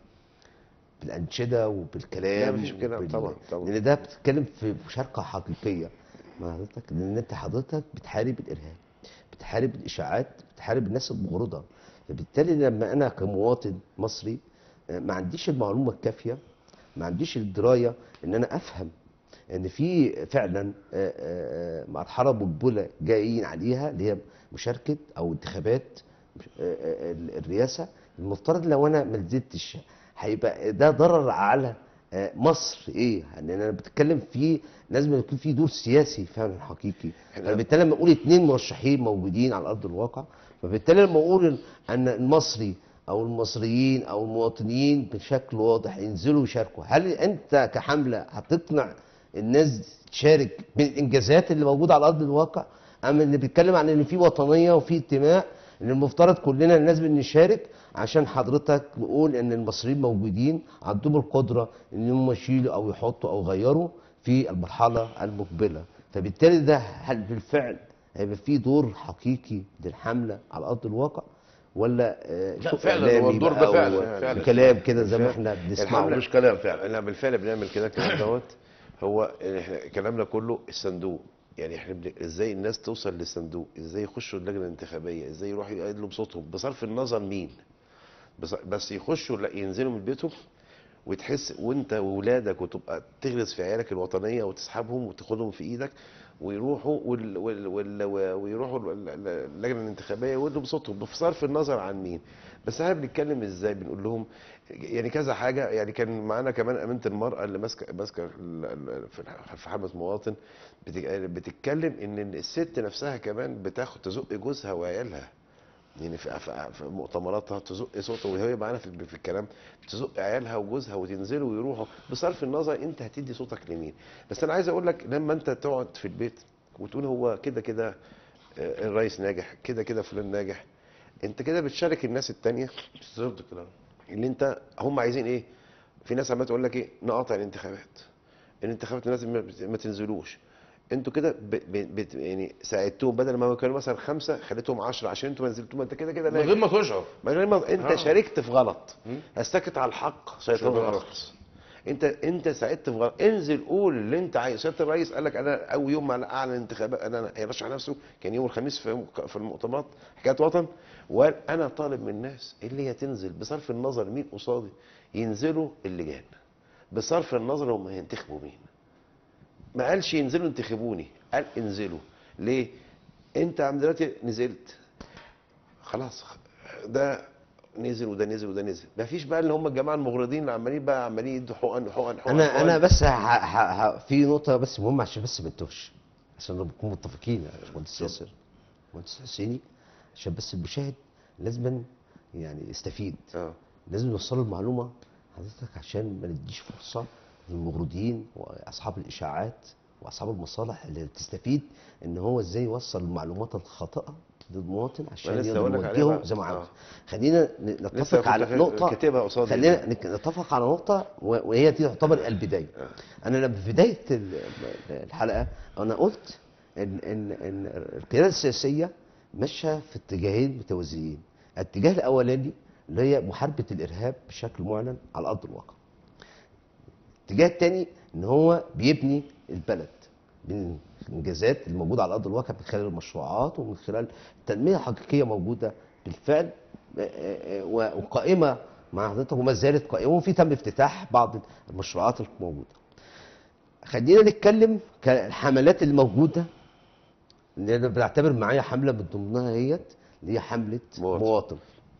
Speaker 1: بالانشده وبالكلام
Speaker 3: لا، مفيش كلام،
Speaker 1: وبال-
Speaker 3: طبعا، طبعا.
Speaker 1: لان ده بتتكلم في مشاركه حقيقيه مع حضرتك لان انت حضرتك بتحارب الارهاب بتحارب الاشاعات بتحارب الناس المغرضه فبالتالي لما انا كمواطن مصري آه، ما عنديش المعلومه الكافيه ما عنديش الدرايه ان انا افهم ان في فعلا آه، آه، آه، مرحله مقبله جايين عليها اللي هي مشاركه او انتخابات آه، آه، الرئاسه المفترض لو انا ما نزلتش هيبقى ده ضرر على آه، مصر ايه؟ يعني انا بتكلم في لازم يكون في دور سياسي فعلا حقيقي فبالتالي لما اقول اثنين مرشحين موجودين على ارض الواقع فبالتالي لما اقول ان المصري او المصريين او المواطنين بشكل واضح ينزلوا يشاركوا هل انت كحمله هتقنع الناس تشارك بالانجازات اللي موجوده على ارض الواقع ام اللي بيتكلم عن ان في وطنيه وفي انتماء ان المفترض كلنا لازم نشارك عشان حضرتك نقول ان المصريين موجودين عندهم القدره ان هم يشيلوا او يحطوا او يغيروا في المرحله المقبله فبالتالي ده هل بالفعل هيبقى في دور حقيقي للحمله على ارض الواقع ولا آه،
Speaker 2: لا،
Speaker 1: شغل
Speaker 2: فعلا هو
Speaker 1: إعلامي
Speaker 2: الدور ده
Speaker 1: بقى
Speaker 2: فعلا،
Speaker 1: و-
Speaker 2: فعلا.
Speaker 1: وكلام كده زي ما احنا بنسمعه
Speaker 2: مش كلام فعلا
Speaker 3: احنا بالفعل بنعمل كده الكلام دوت هو احنا كلامنا كله الصندوق يعني احنا بن... ازاي الناس توصل للصندوق ازاي يخشوا اللجنه الانتخابيه ازاي يروحوا يقدموا بصوتهم بصرف النظر مين بس, بس يخشوا لا ينزلوا من بيتهم وتحس وانت واولادك وتبقى تغرس في عيالك الوطنيه وتسحبهم وتاخدهم في ايدك ويروحوا وال وال وال ويروحوا ال- ال- اللجنه الانتخابيه ويدوا بصوتهم بصرف النظر عن مين بس احنا بنتكلم ازاي بنقول لهم يعني كذا حاجه يعني كان معانا كمان امينه المراه اللي ماسكه ماسكه ال- ال- في الح- في حربه مواطن بتك- بتتكلم ان الست نفسها كمان بتاخد تزق جوزها وعيالها يعني في, في, في مؤتمراتها تزق صوتها وهي معانا في, في الكلام تزق عيالها وجوزها وتنزلوا ويروحوا بصرف النظر انت هتدي صوتك لمين بس انا عايز اقول لك لما انت تقعد في البيت وتقول هو كده كده آه، الرئيس ناجح كده كده فلان ناجح انت كده بتشارك الناس التانية
Speaker 2: بالظبط كده
Speaker 3: اللي انت هم عايزين ايه في ناس عماله تقول لك ايه نقاطع الانتخابات الانتخابات لازم ما- ما تنزلوش انتوا كده ب... ب... بت... يعني ساعدتوهم بدل ما كانوا مثلا خمسه خليتهم 10 عشان انتوا ما نزلتوا ما انت كده كده
Speaker 2: من
Speaker 3: ناجح.
Speaker 2: غير ما تشعر
Speaker 3: من غير ما انت
Speaker 2: آه.
Speaker 3: شاركت في غلط
Speaker 2: مم.
Speaker 3: استكت على الحق
Speaker 2: شيطان
Speaker 3: شيطان
Speaker 2: الرقص.
Speaker 3: الرقص انت انت ساعدت في غلط انزل قول اللي انت عايز سياده الرئيس قال لك انا اول يوم ما اعلن انتخابات انا هيرشح نفسه كان يوم الخميس في في المؤتمرات حكايه وطن وقال انا طالب من الناس اللي هي تنزل بصرف النظر مين قصادي ينزلوا اللجان بصرف النظر هم هينتخبوا مين ما قالش ينزلوا انتخبوني قال انزلوا ليه انت عم دلوقتي نزلت خلاص ده نزل وده نزل وده نزل ما فيش بقى اللي هم الجماعه المغرضين اللي عمالين بقى عمالين يدوا حقن حقن حقن
Speaker 1: انا
Speaker 3: حقن.
Speaker 1: انا بس ه... ه... ه... في نقطه بس مهمه عشان بس ما نتوهش عشان نكون متفقين يا باشمهندس ياسر باشمهندس حسيني عشان بس المشاهد لازم يعني يستفيد
Speaker 3: اه
Speaker 1: لازم نوصل المعلومه حضرتك عشان ما نديش فرصه للمغرضين واصحاب الاشاعات واصحاب المصالح اللي تستفيد ان هو ازاي يوصل المعلومات الخاطئه للمواطن عشان
Speaker 3: لسه
Speaker 1: يقدر
Speaker 3: هقول لك عليها
Speaker 1: يوجهه
Speaker 3: بقى.
Speaker 1: زي ما عاوز
Speaker 3: آه.
Speaker 1: خلينا ن-
Speaker 3: لسه
Speaker 1: نتفق
Speaker 3: كنت
Speaker 1: على
Speaker 3: ك-
Speaker 1: نقطه
Speaker 3: كاتبها قصادي
Speaker 1: خلينا
Speaker 3: دي.
Speaker 1: نك- نتفق على نقطه و- وهي دي تعتبر البدايه انا لما في بدايه ال- الحلقه انا قلت ان ان ان القياده السياسيه ماشيه في اتجاهين متوازيين الاتجاه الاولاني اللي هي محاربه الارهاب بشكل معلن على ارض الواقع الاتجاه الثاني ان هو بيبني البلد من الانجازات الموجوده على ارض الواقع من خلال المشروعات ومن خلال تنميه حقيقيه موجوده بالفعل آه، آه، آه، وقائمه مع حضرتك وما زالت قائمه وفي تم افتتاح بعض المشروعات الموجوده. خلينا نتكلم كالحملات الموجوده اللي انا بعتبر معايا حمله من ضمنها هيت اللي هي حمله
Speaker 3: مواطن.
Speaker 1: مواطن.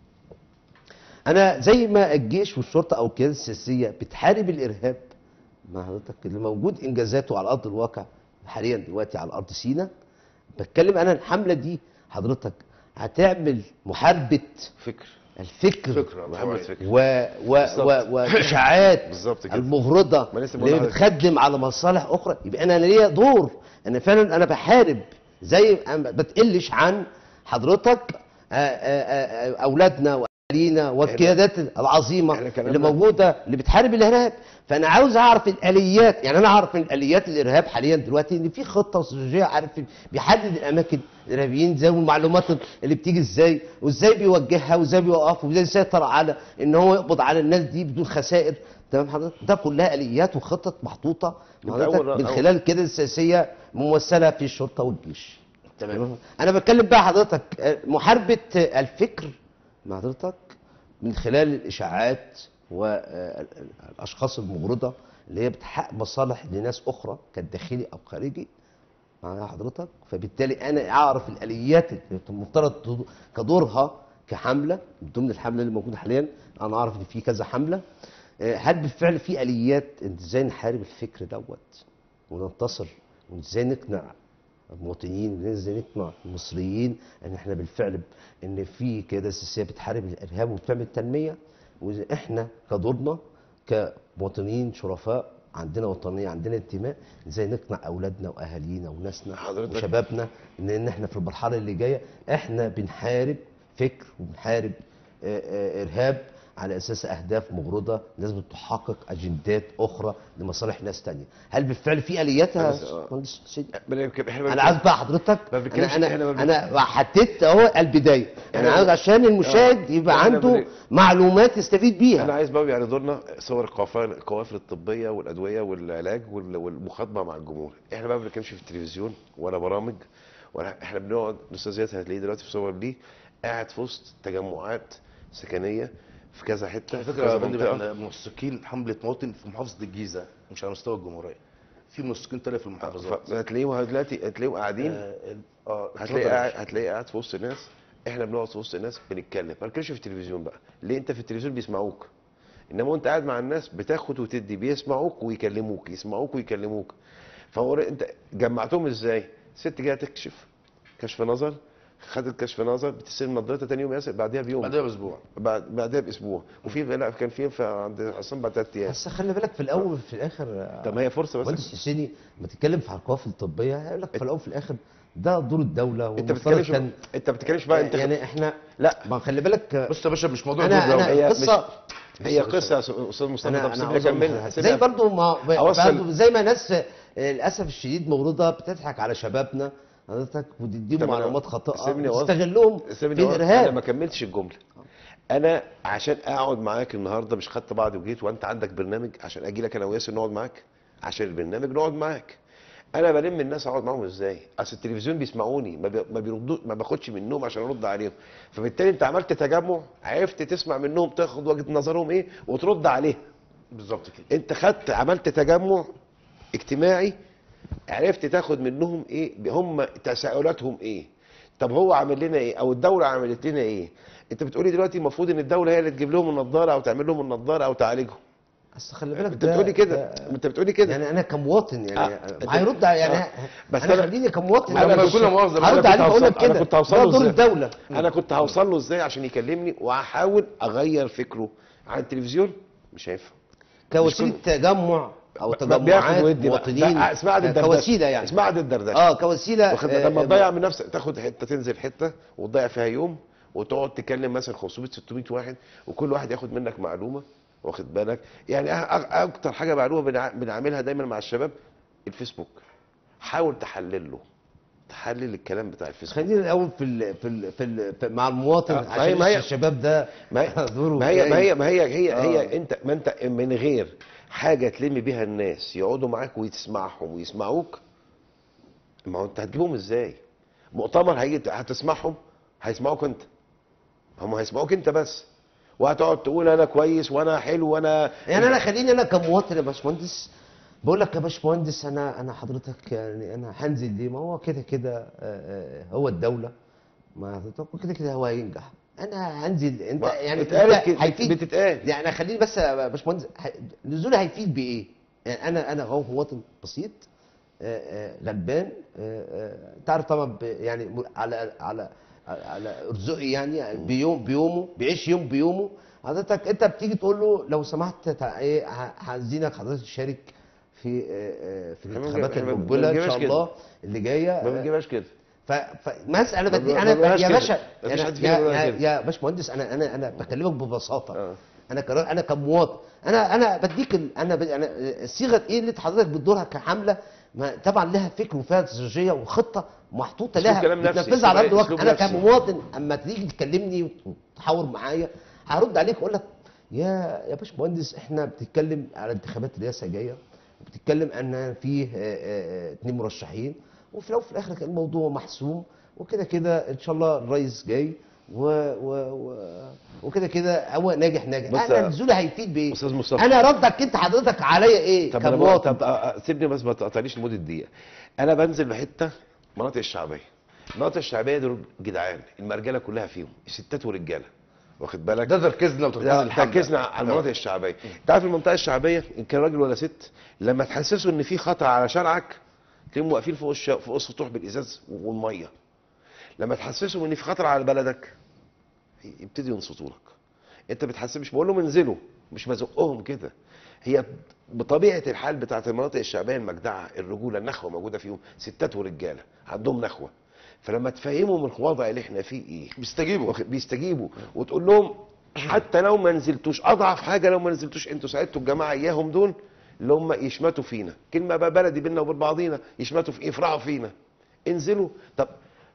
Speaker 1: انا زي ما الجيش والشرطه او القياده السياسيه بتحارب الارهاب مع حضرتك اللي موجود انجازاته على ارض الواقع حاليا دلوقتي على ارض سيناء بتكلم انا الحمله دي حضرتك هتعمل محاربه
Speaker 3: فكر
Speaker 1: الفكر
Speaker 2: فكرة
Speaker 3: محمد
Speaker 2: طبيعية.
Speaker 3: فكر
Speaker 1: و و و والاشاعات
Speaker 3: بالظبط كده.
Speaker 1: المغرضه
Speaker 3: ما لسه بقول
Speaker 1: اللي
Speaker 3: لحضرتك.
Speaker 1: بتخدم على مصالح اخرى يبقى انا ليا دور انا فعلا انا بحارب زي أنا ما بتقلش عن حضرتك آه، آه، آه، اولادنا واهالينا والقيادات العظيمه
Speaker 3: إحنا كلامنا-
Speaker 1: اللي موجوده اللي بتحارب الارهاب فانا عاوز اعرف الاليات يعني انا اعرف من الاليات الارهاب حاليا دلوقتي ان في خطه استراتيجيه عارف بيحدد الاماكن الارهابيين زي والمعلومات اللي بتيجي ازاي وازاي بيوجهها وازاي بيوقفها وازاي يسيطر على ان هو يقبض على الناس دي بدون خسائر تمام حضرتك ده كلها اليات وخطط محطوطه
Speaker 3: أنت
Speaker 1: حضرتك
Speaker 3: أول-
Speaker 1: من
Speaker 3: أول-
Speaker 1: خلال كده السياسيه ممثله في الشرطه والجيش تمام انا بتكلم بقى حضرتك آه، محاربه آه، الفكر مع حضرتك من خلال الاشاعات والاشخاص المغرضه اللي هي بتحقق مصالح لناس اخرى كالداخلي او خارجي مع حضرتك فبالتالي انا اعرف الاليات اللي المفترض تدو- كدورها كحمله من ضمن الحمله اللي موجوده حاليا انا اعرف ان في كذا حمله آه، هل بالفعل في اليات إن ازاي نحارب الفكر دوت وننتصر وازاي نقنع المواطنين وازاي نقنع المصريين ان احنا بالفعل ان في قياده سياسيه بتحارب الارهاب وبتعمل تنميه واحنا كدورنا كمواطنين شرفاء عندنا وطنيه عندنا انتماء ازاي نقنع اولادنا واهالينا وناسنا
Speaker 3: حضرتك-
Speaker 1: وشبابنا ان ان احنا في المرحله اللي جايه احنا بنحارب فكر وبنحارب آه، آه، ارهاب على اساس اهداف مغرضه لازم تحقق اجندات اخرى لمصالح ناس تانية هل بالفعل في الياتها
Speaker 3: بس- آه.
Speaker 1: مهندس سيدي؟
Speaker 3: بل يمكن احنا
Speaker 1: انا عايز بقى حضرتك
Speaker 3: ما بنتكلمش-
Speaker 1: انا
Speaker 3: إحنا ما
Speaker 1: انا
Speaker 3: بن-
Speaker 1: انا حددت اهو البدايه انا
Speaker 3: إحنا-
Speaker 1: عاوز عشان المشاهد
Speaker 3: آه.
Speaker 1: يبقى
Speaker 3: إحنا
Speaker 1: عنده
Speaker 3: بن-
Speaker 1: معلومات يستفيد
Speaker 3: انا
Speaker 1: بيها
Speaker 3: عايز بقى يعني دورنا صور القوافل القوافل الطبيه والادويه والعلاج وال- والمخاطبه مع الجمهور احنا بقى ما بنتكلمش في التلفزيون ولا برامج ولا احنا بنقعد الاستاذ زياد هتلاقيه دلوقتي في صور ليه قاعد في وسط تجمعات سكنيه في كذا حته
Speaker 2: على
Speaker 3: في
Speaker 2: فكره يا
Speaker 3: كذا
Speaker 2: فندم
Speaker 3: منطقه
Speaker 2: احنا منسقين حمله مواطن في محافظه الجيزه مش على مستوى الجمهوريه في منسقين تاني في المحافظات
Speaker 3: هتلاقيهم دلوقتي هتلاقيهم قاعدين
Speaker 2: آه، اه
Speaker 3: هتلاقي
Speaker 2: اتفضل يا
Speaker 3: قاعد
Speaker 2: باشا.
Speaker 3: هتلاقي قاعد في وسط الناس احنا بنقعد في وسط الناس بنتكلم ما بنتكلمش في التلفزيون بقى ليه انت في التلفزيون بيسمعوك انما وانت قاعد مع الناس بتاخد وتدي بيسمعوك ويكلموك يسمعوك ويكلموك فهو انت جمعتهم ازاي ست جايه تكشف كشف نظر خدت كشف نظر بتستلم نظرتها تاني يوم ياسر بعدها بيوم
Speaker 2: بعدها باسبوع
Speaker 3: بعد بعدها باسبوع وفي لا كان في في عند عصام بعد ثلاث ايام
Speaker 1: بس خلي بالك في الاول وفي الاخر
Speaker 3: طب ما هي فرصه بس
Speaker 1: مهندس حسيني لما تتكلم في القوافل الطبيه هيقول لك في الاول وفي الاخر ده دور الدوله
Speaker 3: انت
Speaker 1: والمفترض
Speaker 3: بتتكلمش
Speaker 1: كان
Speaker 3: انت بتتكلمش بقى انت
Speaker 1: يعني احنا
Speaker 3: لا
Speaker 1: ما خلي بالك
Speaker 2: بص يا باشا مش موضوع
Speaker 1: انا
Speaker 2: دور
Speaker 1: انا
Speaker 2: دولة.
Speaker 3: هي
Speaker 1: قصه
Speaker 3: هي قصه يا استاذ مصطفى
Speaker 1: انا
Speaker 3: طب
Speaker 1: انا
Speaker 3: سيبني
Speaker 1: عاوز أقول
Speaker 3: اكمل
Speaker 1: لك
Speaker 3: سيبني
Speaker 1: زي برضو ما
Speaker 3: أوصل.
Speaker 1: برضو زي ما ناس آه، للاسف الشديد مغرضه بتضحك على شبابنا حضرتك وتديهم
Speaker 3: طب أنا-
Speaker 1: معلومات خاطئه
Speaker 3: سيبني أوصل.
Speaker 1: تستغلهم في
Speaker 3: سيبني أقول- انا
Speaker 1: الارهاب
Speaker 3: ما كملتش الجمله انا عشان اقعد معاك النهارده مش خدت بعض وجيت وانت عندك برنامج عشان اجي لك انا وياسر نقعد معاك عشان البرنامج نقعد معاك انا بلم الناس اقعد معاهم ازاي اصل التلفزيون بيسمعوني ما, بي... ما بيردوا ما باخدش منهم عشان ارد عليهم فبالتالي انت عملت تجمع عرفت تسمع منهم تاخد وجهه نظرهم ايه وترد عليها
Speaker 2: بالظبط كده
Speaker 3: انت خدت عملت تجمع اجتماعي عرفت تاخد منهم ايه هم تساؤلاتهم ايه طب هو عامل لنا ايه او الدوله عملت لنا ايه انت بتقولي دلوقتي المفروض ان الدوله هي اللي تجيب لهم النضاره او تعمل لهم النضاره او تعالجهم
Speaker 1: بس خلي بالك
Speaker 3: انت
Speaker 1: ده-
Speaker 3: بتقولي كده
Speaker 1: ده-
Speaker 3: انت بتقولي كده
Speaker 1: يعني انا كمواطن يعني
Speaker 3: آه،
Speaker 1: ما هيرد على- يعني
Speaker 3: آه. بس
Speaker 1: انا
Speaker 3: أنا-
Speaker 1: خليني كمواطن
Speaker 3: أنا
Speaker 1: أنا
Speaker 3: كنت-
Speaker 1: مش-
Speaker 2: كل مؤاخذة، أنا
Speaker 1: هرد
Speaker 3: كنت
Speaker 1: عليك اقول لك
Speaker 3: هوصل- أنا
Speaker 1: كده
Speaker 3: كنت هوصل
Speaker 1: ده
Speaker 3: له
Speaker 1: دور
Speaker 3: إزاي؟
Speaker 1: الدوله
Speaker 3: انا كنت هوصل له ازاي عشان يكلمني وهحاول اغير فكره عن التلفزيون مش هينفع
Speaker 1: كوسيله
Speaker 3: كل-
Speaker 1: تجمع او
Speaker 3: ب-
Speaker 1: تجمعات
Speaker 3: بياخد ودي بقى.
Speaker 1: مواطنين
Speaker 3: ده اسمها عاد
Speaker 1: آه،
Speaker 3: الدردشه
Speaker 1: كوسيله يعني
Speaker 3: اسمها عاد الدردشه
Speaker 1: اه كوسيله
Speaker 3: واخد
Speaker 1: آه،
Speaker 3: لما
Speaker 1: آه،
Speaker 3: تضيع من نفسك تاخد حته تنزل حته وتضيع فيها يوم وتقعد تكلم مثلا 500 600 واحد وكل واحد ياخد منك معلومه واخد بالك يعني أه- أه- اكتر حاجه معلومه بنع- بنعملها دايما مع الشباب الفيسبوك حاول تحلل له تحلل الكلام بتاع الفيسبوك
Speaker 1: خلينا الاول في ال في ال في, ال في مع المواطن
Speaker 3: آه، ما هي-
Speaker 1: عشان
Speaker 3: ما هي-
Speaker 1: الشباب ده
Speaker 3: ما هي
Speaker 1: دوره
Speaker 3: ما هي ما
Speaker 1: جاي.
Speaker 3: هي ما هي هي,
Speaker 1: آه.
Speaker 3: هي انت ما انت من غير حاجه تلم بيها الناس يقعدوا معاك وتسمعهم ويسمعوك ما هو انت هتجيبهم ازاي؟ مؤتمر هيجي هتسمعهم هيسمعوك انت هم هيسمعوك انت بس وهتقعد تقول انا كويس وانا حلو وانا
Speaker 1: يعني انا خليني انا كمواطن يا باشمهندس بقول لك يا باشمهندس انا انا حضرتك يعني انا هنزل ليه ما هو كده كده آه، آه، هو الدوله ما طب كده كده هو هينجح انا هنزل انت
Speaker 3: ما-
Speaker 1: يعني
Speaker 3: اتقالت
Speaker 1: انت
Speaker 3: كده،
Speaker 1: هيفيد
Speaker 3: بتتقال.
Speaker 1: يعني خليني بس يا باشمهندس ه- نزولي هيفيد بايه؟ يعني انا انا هو مواطن بسيط آه، آه، غلبان آه، آه، تعرف طبعا ب- يعني م- على على على ارزقي يعني بيوم بيومه بيعيش يوم بيومه حضرتك انت بتيجي تقول له لو سمحت تع- ايه ه- هعزينك حضرتك تشارك في آه، آه، في
Speaker 3: احنا ما
Speaker 1: الانتخابات
Speaker 3: بنجيب- احنا ما
Speaker 1: المقبله ان
Speaker 3: بنجيبهاش
Speaker 1: شاء
Speaker 3: كده.
Speaker 1: الله اللي جايه
Speaker 3: ما بنجيبهاش كده
Speaker 1: ف... فمسألة
Speaker 3: ما
Speaker 1: بدي
Speaker 3: ما
Speaker 1: انا
Speaker 3: بنعملهاش
Speaker 1: يا
Speaker 3: كده.
Speaker 1: باشا
Speaker 3: ما فيش
Speaker 1: أنا-
Speaker 3: حد
Speaker 1: يا,
Speaker 3: فينا بيعمل
Speaker 1: يا,
Speaker 3: كده.
Speaker 1: يا باشمهندس انا انا انا بكلمك ببساطه
Speaker 3: آه.
Speaker 1: انا كرا... انا كمواطن انا انا بديك ال... انا ب... انا صيغه ايه اللي حضرتك بتدورها كحمله ما طبعا لها فكر وفيها استراتيجيه وخطه محطوطه
Speaker 3: أسلوب
Speaker 1: لها
Speaker 3: كلام نفسي،
Speaker 1: بتنفذها على ارض
Speaker 3: أسلوب
Speaker 1: الواقع انا
Speaker 3: نفسي.
Speaker 1: كمواطن اما تيجي تكلمني وتحاور معايا هرد عليك واقول لك يا يا باشمهندس احنا بنتكلم على انتخابات رئاسه جايه وبتتكلم ان في آه، آه، اتنين مرشحين وفي الاول وفي الاخر كان الموضوع محسوم وكده كده ان شاء الله الرئيس جاي و و و وكده كده هو ناجح ناجح
Speaker 3: بص
Speaker 1: انا
Speaker 3: يا
Speaker 1: نزولي هيفيد بايه؟
Speaker 3: أستاذ مصطفى.
Speaker 1: انا ردك انت حضرتك عليا ايه
Speaker 3: طب انا بقول-
Speaker 1: كمواطن
Speaker 3: طب أ- أ- سيبني بس ما تقطعنيش لمده دقيقه انا بنزل لحته مناطق الشعبيه المناطق الشعبيه دول جدعان المرجله كلها فيهم ستات ورجاله واخد بالك
Speaker 2: ده تركيزنا وتركيز
Speaker 3: لا،
Speaker 2: الحمله
Speaker 3: تركيزنا على المناطق الشعبيه انت عارف المنطقه الشعبيه ان كان راجل ولا ست لما تحسسوا ان في خطر على شارعك تلاقيهم واقفين فوق الش... فوق السطوح بالازاز والميه لما تحسسهم ان في خطر على بلدك يبتدوا ينصتوا لك انت بتحسب مش بقول لهم انزلوا مش بزقهم كده هي بطبيعه الحال بتاعت المناطق الشعبيه المجدعه الرجوله النخوه موجوده فيهم ستات ورجاله عندهم نخوه فلما تفهمهم الوضع اللي احنا فيه ايه
Speaker 2: بيستجيبوا
Speaker 3: واخد- بيستجيبوا وتقول لهم حتى لو ما نزلتوش اضعف حاجه لو ما نزلتوش انتوا ساعدتوا الجماعه اياهم دول اللي هم يشمتوا فينا كلمه بقى بلدي بينا وبين بعضينا يشمتوا في يفرحوا فينا انزلوا طب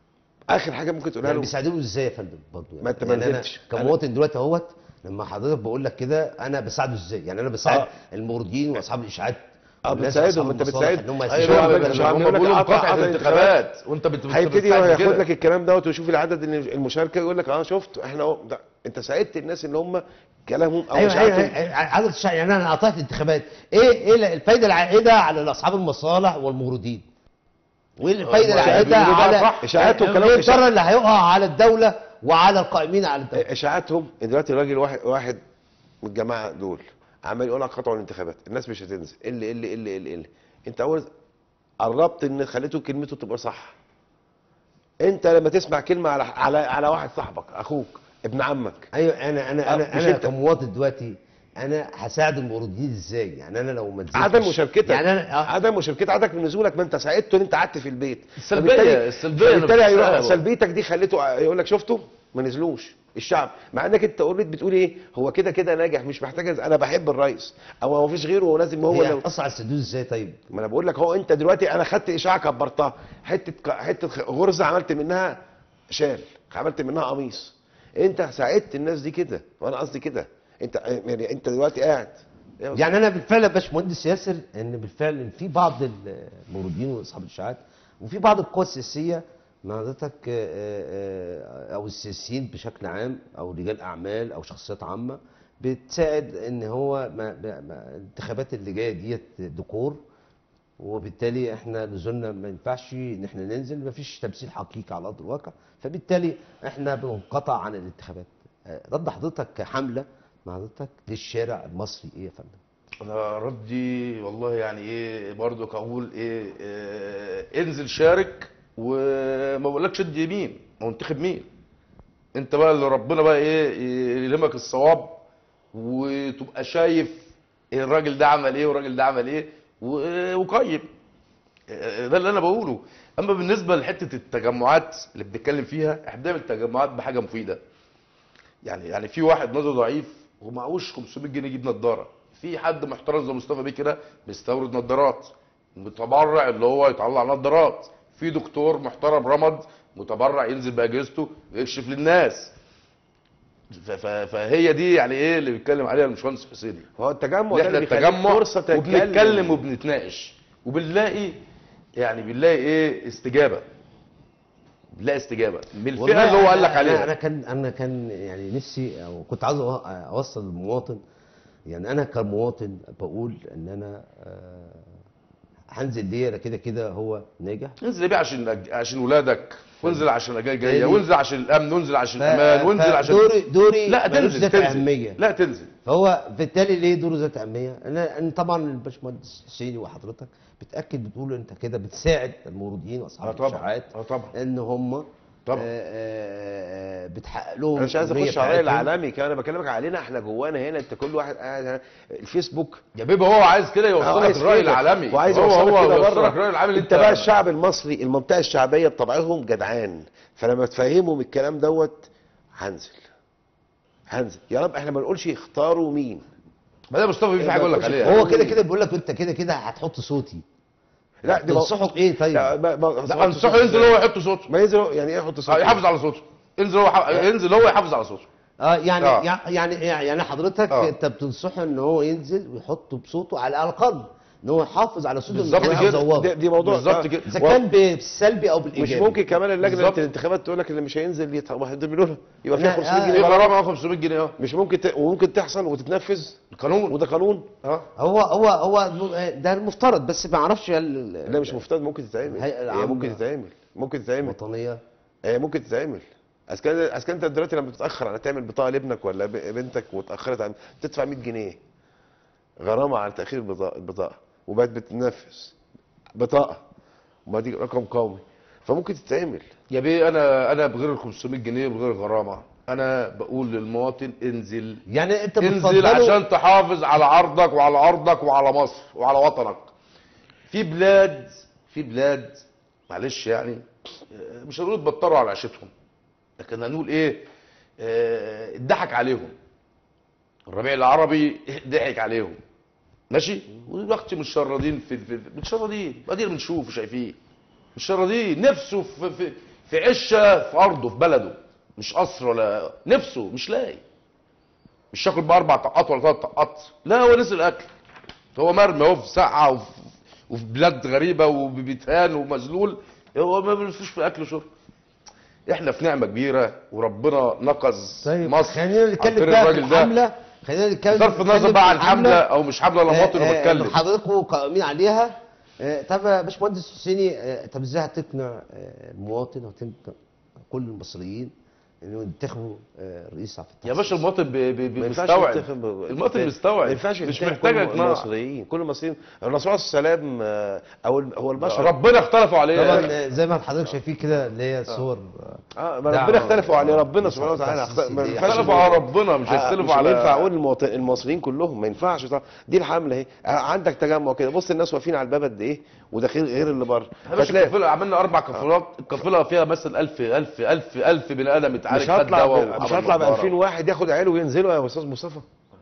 Speaker 3: اخر حاجه ممكن تقولها
Speaker 1: يعني
Speaker 3: لهم
Speaker 1: بيساعدوه ازاي يا فندم برضه يعني
Speaker 3: ما انت ما
Speaker 1: يعني انا
Speaker 3: نزلتش.
Speaker 1: كمواطن دلوقتي اهوت لما حضرتك بقول لك كده انا بساعده ازاي؟ يعني انا بساعد
Speaker 3: آه.
Speaker 1: الموردين واصحاب الاشاعات
Speaker 3: اه
Speaker 1: والناس
Speaker 3: بتساعدهم
Speaker 1: أصحاب
Speaker 3: انت
Speaker 1: المصالح
Speaker 3: بتساعد
Speaker 1: ان هم
Speaker 3: أيوة،
Speaker 1: يستشيروا
Speaker 3: عمل-
Speaker 1: بلد-
Speaker 3: شو عمل-
Speaker 2: هم
Speaker 3: يقول لك
Speaker 2: بيقولوا
Speaker 3: قطع-
Speaker 2: مقاطعه
Speaker 3: قطع
Speaker 2: الانتخابات وانت بت-
Speaker 3: هيبتدي
Speaker 2: بتساعد
Speaker 3: ياخد
Speaker 2: كده.
Speaker 3: لك الكلام دوت ويشوف العدد اللي- المشاركه يقول لك اه شفت احنا اهو ده انت ساعدت الناس اللي هم كلامهم او
Speaker 1: ايوه ايوه
Speaker 3: إشاعتهم.
Speaker 1: أيوة، عدد الشعب يعني انا قطعت انتخابات ايه ايه الفايده العائده على اصحاب المصالح والموردين وايه الفايده
Speaker 2: هم
Speaker 1: العائده
Speaker 2: بيقولوا بقى
Speaker 1: على
Speaker 2: صح.
Speaker 3: إشاعات وكلام
Speaker 1: ايه
Speaker 3: إشاعات.
Speaker 1: الضرر اللي هيقع على الدوله وعلى القائمين على الدوله
Speaker 3: اشاعاتهم ان دلوقتي الراجل واحد واحد من الجماعه دول عمال يقول لك قطعوا الانتخابات الناس مش هتنزل اللي اللي اللي اللي, اللي. انت اول قربت ان خليته كلمته تبقى صح انت لما تسمع كلمه على على على واحد صاحبك اخوك ابن عمك
Speaker 1: ايوه انا انا
Speaker 3: آه،
Speaker 1: انا
Speaker 3: مش
Speaker 1: انا
Speaker 3: أنت.
Speaker 1: كمواطن دلوقتي انا هساعد الموردين ازاي يعني انا لو ما نزلتش
Speaker 3: عدم مشاركتك
Speaker 1: يعني انا آه،
Speaker 3: عدم مشاركتك عدم نزولك ما انت ساعدته ان انت قعدت في البيت
Speaker 2: السلبية-
Speaker 3: فبالتالي-
Speaker 2: السلبية
Speaker 3: فبالتالي
Speaker 2: نفسها
Speaker 3: هيروح
Speaker 2: بقى.
Speaker 3: سلبيتك دي خليته يقول لك شفتوا ما نزلوش الشعب مع انك انت اوريدي بتقول ايه هو كده كده ناجح مش محتاج أنزل. انا بحب الرئيس او ما فيش غيره ولازم هو
Speaker 1: هي
Speaker 3: لو
Speaker 1: هتأثر على السدود ازاي طيب؟
Speaker 3: ما انا بقول لك هو انت دلوقتي انا خدت اشاعه كبرتها حته ك- حته خ- غرزه عملت منها شال عملت منها قميص انت ساعدت الناس دي كده وانا قصدي كده انت يعني انت دلوقتي قاعد
Speaker 1: يعني انا بالفعل يا باشمهندس ياسر ان بالفعل إن في بعض الموردين واصحاب الاشاعات وفي بعض القوى السياسيه مع حضرتك آه، آه، او السياسيين بشكل عام او رجال اعمال او شخصيات عامه بتساعد ان هو ما ما ما الانتخابات اللي جايه ديت ديكور وبالتالي احنا نزولنا ما ينفعش ان احنا ننزل ما فيش تمثيل حقيقي على ارض الواقع فبالتالي احنا بننقطع عن الانتخابات آه، رد حضرتك كحمله مع حضرتك للشارع المصري ايه يا فندم؟
Speaker 2: انا ردي والله يعني ايه برضو اقول ايه, إيه انزل شارك وما بقولكش ادي يمين او انتخب مين انت بقى اللي ربنا بقى ايه يلهمك الصواب وتبقى شايف الراجل ده عمل ايه والراجل ده عمل ايه و- وقيم آه، ده اللي انا بقوله اما بالنسبه لحته التجمعات اللي بنتكلم فيها احنا بنعمل تجمعات بحاجه مفيده يعني يعني في واحد نظره ضعيف ومعهوش 500 جنيه يجيب نظاره في حد محترم زي مصطفى بيه كده بيستورد نظارات متبرع اللي هو يطلع نظارات في دكتور محترم رمض متبرع ينزل باجهزته ويكشف للناس ف- ف- فهي دي يعني ايه اللي بيتكلم عليها الباشمهندس حسيني
Speaker 3: هو التجمع
Speaker 2: ان
Speaker 3: ده
Speaker 2: احنا
Speaker 3: اللي بيخليك
Speaker 2: التجمع
Speaker 3: فرصه تتكلم
Speaker 2: وبنتكلم وبنتناقش وبنلاقي يعني بنلاقي ايه استجابه بنلاقي استجابه من الفئه
Speaker 1: والله
Speaker 2: اللي هو قال لك
Speaker 1: أنا-
Speaker 2: عليها
Speaker 1: انا كان انا كان يعني نفسي او كنت عاوز أو- اوصل للمواطن يعني انا كمواطن بقول ان انا آه، هنزل ليه انا كده كده هو ناجح
Speaker 2: انزل بيه عشان عشان ولادك وانزل عشان الاجيال الجايه
Speaker 1: تاني.
Speaker 2: وانزل عشان الامن وانزل عشان
Speaker 1: ف-
Speaker 2: الامان وانزل عشان
Speaker 1: فدوري دوري
Speaker 2: لا
Speaker 1: ملوش
Speaker 2: تنزل
Speaker 1: ذات
Speaker 2: تنزل
Speaker 1: اهميه
Speaker 2: لا تنزل
Speaker 1: فهو بالتالي ليه دوره ذات اهميه؟ انا أنا طبعا الباشمهندس حسيني وحضرتك بتاكد بتقول انت كده بتساعد الموردين
Speaker 2: اه
Speaker 1: واصحاب
Speaker 2: طبعا
Speaker 1: الاشاعات
Speaker 2: اه طبعا
Speaker 1: ان هم
Speaker 2: طبعا.
Speaker 1: آه، آه، آه، بتحقق لهم
Speaker 3: انا مش عايز
Speaker 1: الأمنية
Speaker 3: اخش على الرأي
Speaker 1: بتاعتهم.
Speaker 3: العالمي كمان انا بكلمك علينا احنا جوانا هنا انت كل واحد قاعد هنا الفيسبوك
Speaker 2: يا بيبي هو عايز كده يوصلك
Speaker 3: عايز
Speaker 2: الراي
Speaker 3: كده.
Speaker 2: العالمي
Speaker 3: وعايز
Speaker 2: هو
Speaker 3: يوصلك
Speaker 2: هو
Speaker 3: كده
Speaker 2: يوصلك
Speaker 3: بره
Speaker 2: الراي العالمي اللي
Speaker 3: انت بقى الشعب المصري المنطقه الشعبيه بطبعهم جدعان فلما تفهمهم الكلام دوت هنزل هنزل يا رب احنا ما نقولش اختاروا مين
Speaker 2: ما ده مصطفى في حاجه اقول لك عليها
Speaker 1: هو كده كده بيقول لك انت كده كده هتحط صوتي
Speaker 3: لا دي مو-
Speaker 1: تنصحه بايه طيب؟
Speaker 3: لا ما ما
Speaker 2: لا انصحه ينزل هو يحط صوته
Speaker 3: ما ينزل هو- يعني ايه يحط صوت
Speaker 2: آه، يحافظ على صوته انزل هو ح- ينزل هو يحافظ على صوته
Speaker 1: اه يعني
Speaker 2: آه.
Speaker 1: يع- يعني يعني حضرتك
Speaker 2: آه.
Speaker 1: انت بتنصحه ان هو ينزل ويحط بصوته على الاقل ان هو يحافظ على صوته
Speaker 2: بالظبط
Speaker 1: المكان
Speaker 2: كده.
Speaker 1: الزوار.
Speaker 3: دي, دي موضوع
Speaker 2: بالظبط
Speaker 3: آه.
Speaker 2: كده.
Speaker 1: اذا
Speaker 3: و-
Speaker 1: كان بالسلبي او
Speaker 3: مش
Speaker 1: بالايجابي
Speaker 3: ممكن كمان اللجنه
Speaker 2: بالظبط.
Speaker 3: الانتخابات تقول لك اللي مش هينزل يت- واحد مليون يبقى
Speaker 1: لا،
Speaker 3: فيها 500
Speaker 1: آه.
Speaker 3: جنيه
Speaker 2: يبقى
Speaker 3: غرامة.
Speaker 2: رقم 500 جنيه اهو
Speaker 3: مش ممكن ت... وممكن تحصل وتتنفذ
Speaker 2: القانون
Speaker 3: وده قانون
Speaker 2: اه
Speaker 1: هو هو هو ده المفترض بس ما اعرفش هل
Speaker 3: لا مش مفترض ممكن تتعمل
Speaker 1: الهيئة
Speaker 3: هي
Speaker 1: العامة.
Speaker 3: ممكن تتعمل ممكن تتعمل
Speaker 1: الوطنيه
Speaker 3: هي ممكن تتعمل اذا كان اذا كان انت دلوقتي لما بتتاخر على تعمل بطاقه لابنك ولا ب- بنتك واتاخرت عن تدفع 100 جنيه غرامه على تاخير البطاقه البطاقه وبقت بتنفذ بطاقه وما دي رقم قومي فممكن تتعمل
Speaker 2: يا بيه انا انا بغير ال 500 جنيه بغير الغرامه انا بقول للمواطن انزل
Speaker 1: يعني انت
Speaker 2: انزل
Speaker 1: بتفضله-
Speaker 2: عشان تحافظ على عرضك وعلى ارضك وعلى مصر وعلى وطنك في بلاد في بلاد معلش يعني آه، مش هنقول اتبطروا على عيشتهم لكن هنقول ايه آه، اتضحك عليهم الربيع العربي ضحك عليهم ماشي ودلوقتي متشردين في, في في- متشردين ادينا بنشوف وشايفين متشردين نفسه في في في عشه في ارضه في بلده مش قصر ولا نفسه مش لاقي مش ياكل باربع طقات ولا ثلاث طقات لا هو نسي الاكل هو مرمي اهو في سقعه وفي, وفي بلاد غريبه وبيتهان ومذلول هو ما فيش في اكل وشرب احنا في نعمه كبيره وربنا نقذ
Speaker 1: طيب
Speaker 2: مصر
Speaker 1: خلينا
Speaker 2: عن
Speaker 1: نتكلم
Speaker 2: طريق
Speaker 1: بقى في
Speaker 2: الراجل ده
Speaker 1: الحمله خلينا نتكلم
Speaker 2: بصرف النظر
Speaker 1: نتكلم
Speaker 2: بقى
Speaker 1: في
Speaker 2: عن حمله
Speaker 1: الحملة.
Speaker 2: او مش حمله انا مواطن
Speaker 1: آه، آه،
Speaker 2: وبتكلم
Speaker 1: حضراتكم قائمين عليها آه، طب يا باشمهندس حسيني آه، طب ازاي هتقنع آه، المواطن وتقنع كل المصريين انه ينتخبوا آه، رئيس عبد الفتاح
Speaker 2: يا باشا المواطن بي- بي- بي-
Speaker 3: ما ينفعش
Speaker 2: بيستوعب
Speaker 3: ينتخب-
Speaker 2: المواطن
Speaker 3: ما
Speaker 2: بيستوعب
Speaker 3: ينفعش
Speaker 2: مش
Speaker 3: ينتخب
Speaker 2: محتاج
Speaker 3: كل
Speaker 2: اقناع
Speaker 3: المصريين كل المصريين الرسول عليه السلام آه، او ال- هو البشر
Speaker 2: ربنا اختلفوا عليه
Speaker 1: طبعا آه، زي ما حضرتك شايفين كده اللي هي صور آه،
Speaker 3: اه ما
Speaker 1: دعوة.
Speaker 3: ربنا اختلفوا عليه ربنا
Speaker 1: مش
Speaker 3: سبحانه وتعالى
Speaker 1: هتحسس
Speaker 3: اخت- ما
Speaker 1: إن هي
Speaker 3: ينفعش
Speaker 2: اختلفوا على ربنا مش
Speaker 3: آه،
Speaker 2: هيختلفوا
Speaker 3: مش
Speaker 2: على
Speaker 3: ينفع اقول المواطن المصريين كلهم ما ينفعش طبعا دي الحمله اهي آه، عندك تجمع كده بص الناس واقفين على الباب قد ايه وده غير غير اللي بره
Speaker 2: يا باشا
Speaker 3: فتلاقي
Speaker 2: القافله عملنا اربع قافلات القافله فيها مثلا 1000 1000 1000 1000 بني ادم اتعالج
Speaker 3: مش
Speaker 2: خد
Speaker 3: هطلع
Speaker 2: دواء
Speaker 3: ب-
Speaker 2: وعمل
Speaker 3: مش هطلع ب
Speaker 2: نظارة.
Speaker 3: 2000 واحد ياخد عياله وينزلوا يا استاذ مصطفى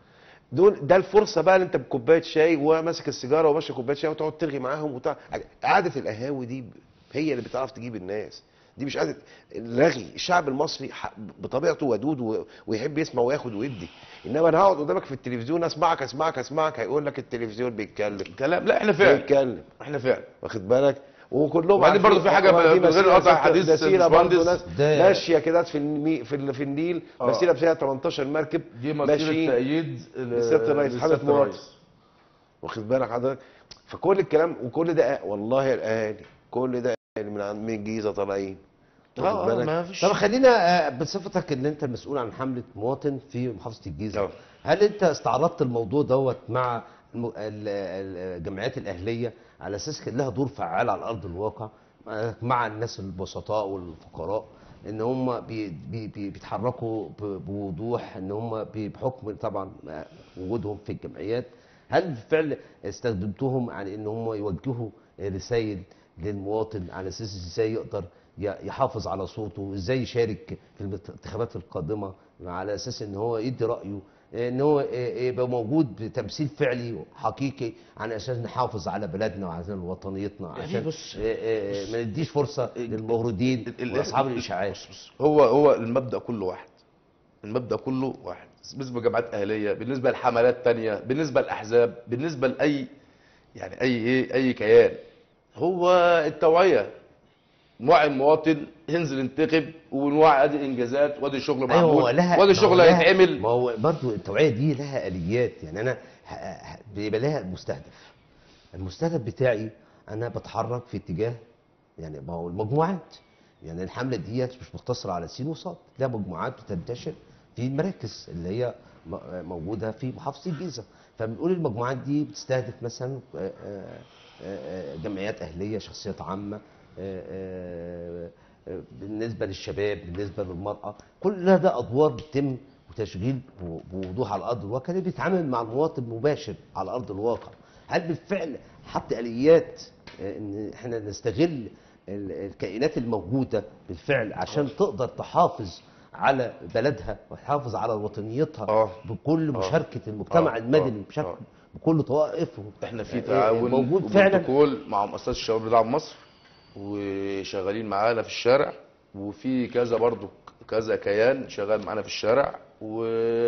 Speaker 3: دول ده الفرصه بقى اللي انت بكوبايه شاي وماسك السيجاره وماشي كوبايه شاي وتقعد ترغي معاهم وتع... قعده القهاوي دي هي اللي بتعرف تجيب الناس دي مش قعده الرغي الشعب المصري ح- بطبيعته ودود و... ويحب يسمع وياخد ويدي انما انا هقعد قدامك في التلفزيون اسمعك اسمعك اسمعك هيقول لك التلفزيون بيتكلم
Speaker 2: كلام لا احنا فعلا
Speaker 3: بيتكلم
Speaker 2: احنا فعلا
Speaker 3: واخد بالك وكلهم
Speaker 2: وبعدين برضه في حاجة
Speaker 3: وبعدين
Speaker 2: من غير
Speaker 3: مسيرة
Speaker 2: قطع
Speaker 3: ست-
Speaker 2: حديث
Speaker 3: مسيرة برضه
Speaker 2: الباشمهندس.
Speaker 3: ناس
Speaker 1: ده-
Speaker 3: ماشيه كده في المي في, ال- في النيل
Speaker 2: آه.
Speaker 3: مسيره فيها 18 مركب
Speaker 2: دي مسيره
Speaker 3: ماشيين
Speaker 2: تأييد ل-
Speaker 3: لسيادة الرئيس
Speaker 2: لسيادة
Speaker 3: حضرتك مراد.
Speaker 2: الرئيس.
Speaker 3: واخد بالك حضرتك فكل الكلام وكل ده والله الاهالي كل ده اهالي من عند من الجيزه طالعين واخد
Speaker 2: اه
Speaker 3: بالك
Speaker 2: ما فيش
Speaker 1: طب خلينا آه، بصفتك ان انت مسؤول عن حمله مواطن في محافظه الجيزه
Speaker 2: آه.
Speaker 1: هل انت استعرضت الموضوع دوت مع الم- ال- ال- الجمعيات الاهليه على اساس كان لها دور فعال على ارض الواقع آه، مع الناس البسطاء والفقراء ان هم بي بي بي بيتحركوا ب- بوضوح ان هم بي- بحكم طبعا آه، وجودهم في الجمعيات هل بالفعل استخدمتهم عن ان هم يوجهوا رسائل للمواطن على اساس ازاي يقدر ي- يحافظ على صوته ازاي يشارك في الانتخابات القادمه على اساس ان هو يدي رايه ان هو يبقى موجود بتمثيل فعلي حقيقي على اساس نحافظ على بلدنا وعلى وطنيتنا
Speaker 2: يعني
Speaker 1: عشان
Speaker 2: بص-
Speaker 1: ما نديش فرصه للمغردين
Speaker 2: ال- ال-
Speaker 1: واصحاب
Speaker 2: ال-
Speaker 1: الاشاعات
Speaker 2: بص- بص. هو هو المبدا كله واحد المبدا كله واحد بالنسبه لجماعات اهليه بالنسبه لحملات تانية بالنسبه لاحزاب بالنسبه لاي يعني اي ايه اي كيان هو التوعيه نوعي المواطن ينزل ينتخب ونوعي ادي انجازات وادي شغل
Speaker 1: ايوه هو
Speaker 2: معمول
Speaker 1: لها
Speaker 2: وادي
Speaker 1: ما هو
Speaker 2: شغل
Speaker 1: لها-
Speaker 2: هيتعمل
Speaker 1: ما هو برضه التوعيه دي لها اليات يعني انا ه- ه- بيبقى لها المستهدف المستهدف بتاعي انا بتحرك في اتجاه يعني ما هو المجموعات يعني الحمله ديت مش مقتصره على سين وصاد لها مجموعات بتنتشر في المراكز اللي هي م- موجوده في محافظه الجيزه فبنقول المجموعات دي بتستهدف مثلا آه، آه، آه، جمعيات اهليه شخصيات عامه آه، آه، آه، بالنسبه للشباب بالنسبه للمراه كل ده ادوار بتتم وتشغيل ب- بوضوح على ارض الواقع اللي بيتعامل مع المواطن مباشر على ارض الواقع هل بالفعل حط اليات آه، ان احنا نستغل ال- الكائنات الموجوده بالفعل عشان تقدر تحافظ على بلدها وتحافظ على وطنيتها
Speaker 2: آه.
Speaker 1: بكل مشاركه المجتمع
Speaker 2: آه.
Speaker 1: المدني
Speaker 2: آه.
Speaker 1: بشكل
Speaker 2: آه.
Speaker 1: بكل طوائفه
Speaker 2: احنا في
Speaker 1: آه،
Speaker 2: تعاون
Speaker 1: موجود فعلا
Speaker 2: وبروتوكول مع مؤسسه الشباب بدعم مصر وشغالين معانا في الشارع وفي كذا برضو كذا كيان شغال معانا في الشارع و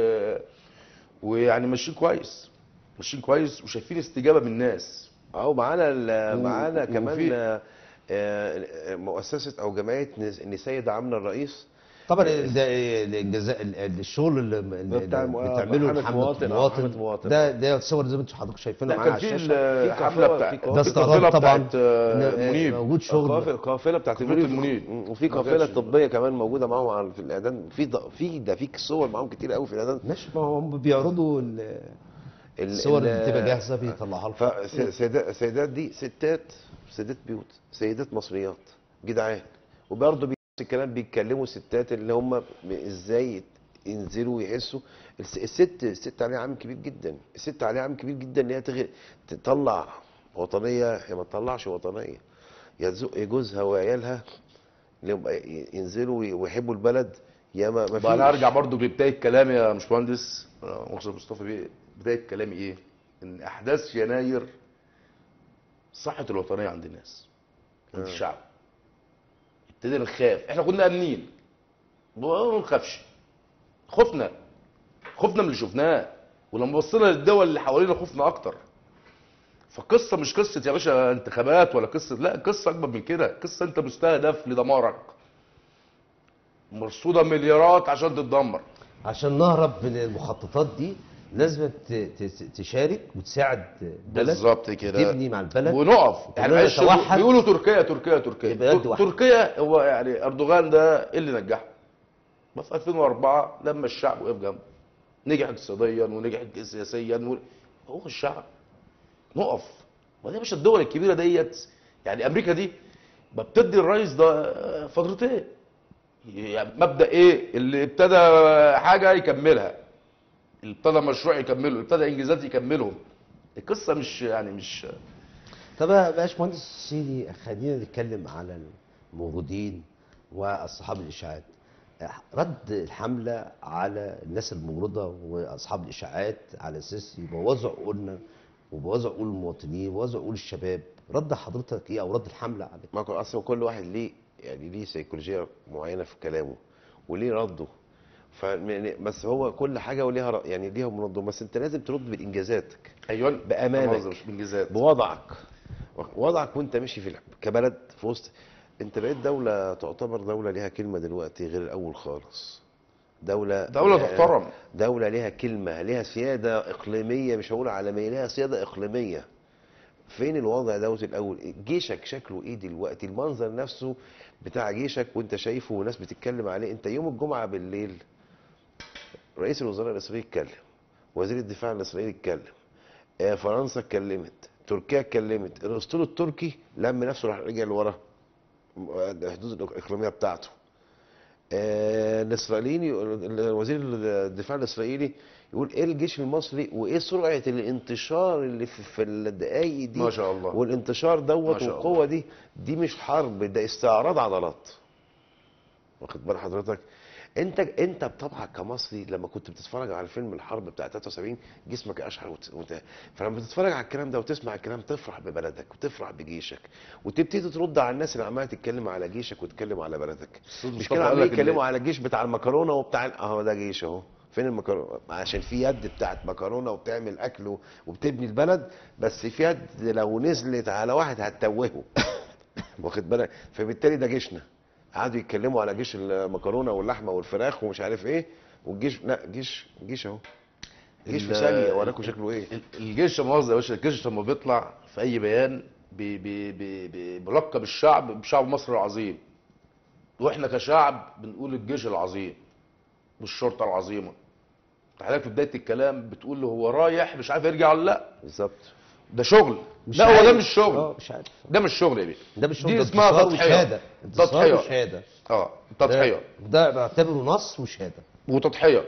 Speaker 2: ويعني ماشيين كويس ماشيين كويس وشايفين استجابه من الناس
Speaker 3: او معانا ال-
Speaker 2: و-
Speaker 3: معانا
Speaker 2: وفي-
Speaker 3: كمان آه، آه، مؤسسه او جمعيه نس- نساء دعمنا الرئيس
Speaker 1: طبعا ال- ده الانجازات ال- ال- الشغل اللي اللي
Speaker 3: بتاع الم-
Speaker 1: بتعمله
Speaker 3: حملة
Speaker 1: حمله
Speaker 3: مواطن، آه،
Speaker 1: مواطن
Speaker 3: حملة مواطن.
Speaker 1: ده ده صور زي ما انتم حضرتك شايفينها
Speaker 2: لا
Speaker 1: معانا
Speaker 2: كان
Speaker 1: على
Speaker 2: في
Speaker 1: الشاشه
Speaker 2: الحفله
Speaker 3: قافلة-
Speaker 2: بتاع
Speaker 3: في
Speaker 1: ده
Speaker 3: قافلة
Speaker 1: استغراب طبعا
Speaker 2: بتاعت آه،
Speaker 1: إن- آه،
Speaker 2: منيب
Speaker 1: موجود شغل
Speaker 3: القافله القافله بتاعت
Speaker 2: قافلة
Speaker 3: المنيب
Speaker 2: المنيب.
Speaker 3: وفي
Speaker 2: ما
Speaker 3: قافله
Speaker 2: كانش-
Speaker 3: طبيه كمان موجوده معاهم على- في الاعلان في ض- في ده في صور معاهم كتير قوي في الاعلان
Speaker 1: ماشي ما هم بيعرضوا ال-
Speaker 3: ال-
Speaker 1: الصور اللي
Speaker 3: ال-
Speaker 1: بتبقى جاهزه بيطلعوها لكم
Speaker 3: فسيدات السيدات دي ستات سيدات بيوت سيدات مصريات جدعان وبرضه بي- نفس الكلام بيتكلموا ستات اللي هم م- ازاي ينزلوا ويحسوا الس- الست الست عليها عامل كبير جدا الست عليها عامل كبير جدا ان هي تغ- تطلع وطنيه هي ما تطلعش وطنيه يا تزق جوزها وعيالها اللي هم ي- ينزلوا وي- ويحبوا البلد يا ما ما
Speaker 2: بقى انا
Speaker 3: فيش.
Speaker 2: ارجع برضو لبدايه كلامي يا باشمهندس آه، مقصد مصطفى بيه بدايه كلامي ايه؟ ان احداث يناير صحت الوطنيه عند الناس عند الشعب ابتدينا نخاف احنا كنا امنين ما نخافش خفنا خفنا من اللي شفناه ولما بصينا للدول اللي حوالينا خفنا اكتر فقصه مش قصه يا باشا انتخابات ولا قصه لا قصه اكبر من كده قصه انت مستهدف لدمارك مرصوده مليارات عشان تتدمر
Speaker 1: عشان نهرب من المخططات دي لازم ت- ت- تشارك وتساعد البلد
Speaker 2: بالظبط كده
Speaker 1: تبني مع البلد
Speaker 2: ونقف يعني
Speaker 1: كلنا
Speaker 2: معلش
Speaker 1: نتوحد.
Speaker 2: بيقولوا تركيا تركيا تركيا
Speaker 1: يبقى يد
Speaker 2: تر-
Speaker 1: واحدة.
Speaker 2: تركيا هو يعني اردوغان ده إيه اللي نجحه ما في 2004 لما الشعب وقف جنبه نجح اقتصاديا ونجح سياسيا و... هو الشعب نقف ما دي يا باشا الدول الكبيره ديت يعني امريكا دي ما بتدي الرئيس ده فترتين يعني مبدا ايه اللي ابتدى حاجه يكملها اللي ابتدى مشروع يكمله اللي ابتدى انجازات يكملهم القصه مش يعني مش
Speaker 1: طب يا باشمهندس سيدي خلينا نتكلم على الموجودين واصحاب الاشاعات رد الحمله على الناس المغرضه واصحاب الاشاعات على اساس يبوظوا عقولنا ويبوظوا عقول المواطنين ويبوظوا عقول الشباب رد حضرتك ايه او رد الحمله عليه
Speaker 3: ما كو- اصلا كل واحد ليه يعني ليه سيكولوجيه معينه في كلامه وليه رده ف بس هو كل حاجه وليها ر- يعني ليها مرده بس انت لازم ترد بانجازاتك
Speaker 2: ايوه
Speaker 3: بأمانك.
Speaker 2: مؤاخذة مش بانجازات
Speaker 3: بوضعك وضعك وانت ماشي في الح- كبلد في وسط انت بقيت دوله تعتبر دوله ليها كلمه دلوقتي غير الاول خالص دوله
Speaker 2: دولة
Speaker 3: ليها-
Speaker 2: تحترم.
Speaker 3: دوله ليها كلمه ليها سياده اقليميه مش هقول عالميه ليها سياده اقليميه فين الوضع دوت الاول جيشك شكله ايه دلوقتي المنظر نفسه بتاع جيشك وانت شايفه وناس بتتكلم عليه انت يوم الجمعه بالليل رئيس الوزراء الاسرائيلي اتكلم وزير الدفاع الاسرائيلي اتكلم آه، فرنسا اتكلمت تركيا اتكلمت الاسطول التركي لم نفسه راح رجع لورا م- الحدود الاقليميه بتاعته آه، الاسرائيلي وزير الدفاع الاسرائيلي يقول ايه الجيش المصري وايه سرعه الانتشار اللي في, في الدقايق دي
Speaker 2: ما شاء الله.
Speaker 3: والانتشار
Speaker 2: ما
Speaker 3: دوت
Speaker 2: شاء
Speaker 3: والقوه دي دي مش حرب ده استعراض عضلات واخد بال حضرتك انت انت بطبعك كمصري لما كنت بتتفرج على فيلم الحرب بتاع 73 جسمك اشعر وت... وت... فلما بتتفرج على الكلام ده وتسمع الكلام تفرح ببلدك وتفرح بجيشك وتبتدي ترد على الناس اللي عماله تتكلم على جيشك وتتكلم على بلدك
Speaker 2: أستاذ
Speaker 3: مش
Speaker 2: مصطفى
Speaker 3: كانوا
Speaker 2: قال
Speaker 3: عمالين
Speaker 2: لك
Speaker 3: يتكلموا
Speaker 2: إن-
Speaker 3: على الجيش بتاع المكرونه وبتاع ال- اهو ده جيش اهو فين المكرونه عشان في يد بتاعت مكرونه وبتعمل اكل و- وبتبني البلد بس في يد لو نزلت على واحد هتتوهه واخد بالك فبالتالي ده جيشنا قعدوا يتكلموا على جيش المكرونه واللحمه والفراخ ومش عارف ايه والجيش لا جيش جيش اهو جيش في
Speaker 2: ال-
Speaker 3: ثانيه وراكم شكله ايه
Speaker 2: ال- الجيش يا مؤاخذه يا باشا الجيش لما بيطلع في اي بيان بي بي بي بي بيلقب الشعب بشعب مصر العظيم واحنا كشعب بنقول الجيش العظيم والشرطه العظيمه حضرتك في بدايه الكلام بتقول له هو رايح مش عارف يرجع ولا لا
Speaker 3: بالظبط
Speaker 2: ده شغل
Speaker 1: مش
Speaker 2: لا هو ده
Speaker 1: عارف.
Speaker 2: مش شغل
Speaker 1: اه مش عارف
Speaker 2: ده مش شغل يا بيه
Speaker 1: ده مش شغل
Speaker 2: دي
Speaker 1: ده
Speaker 2: اسمها
Speaker 1: انتصار
Speaker 2: تضحيه
Speaker 1: وشهاده انتصار
Speaker 2: تضحيه
Speaker 1: وشهاده
Speaker 2: اه تضحيه
Speaker 1: ده, ده بعتبره نصر وشهاده
Speaker 2: وتضحيه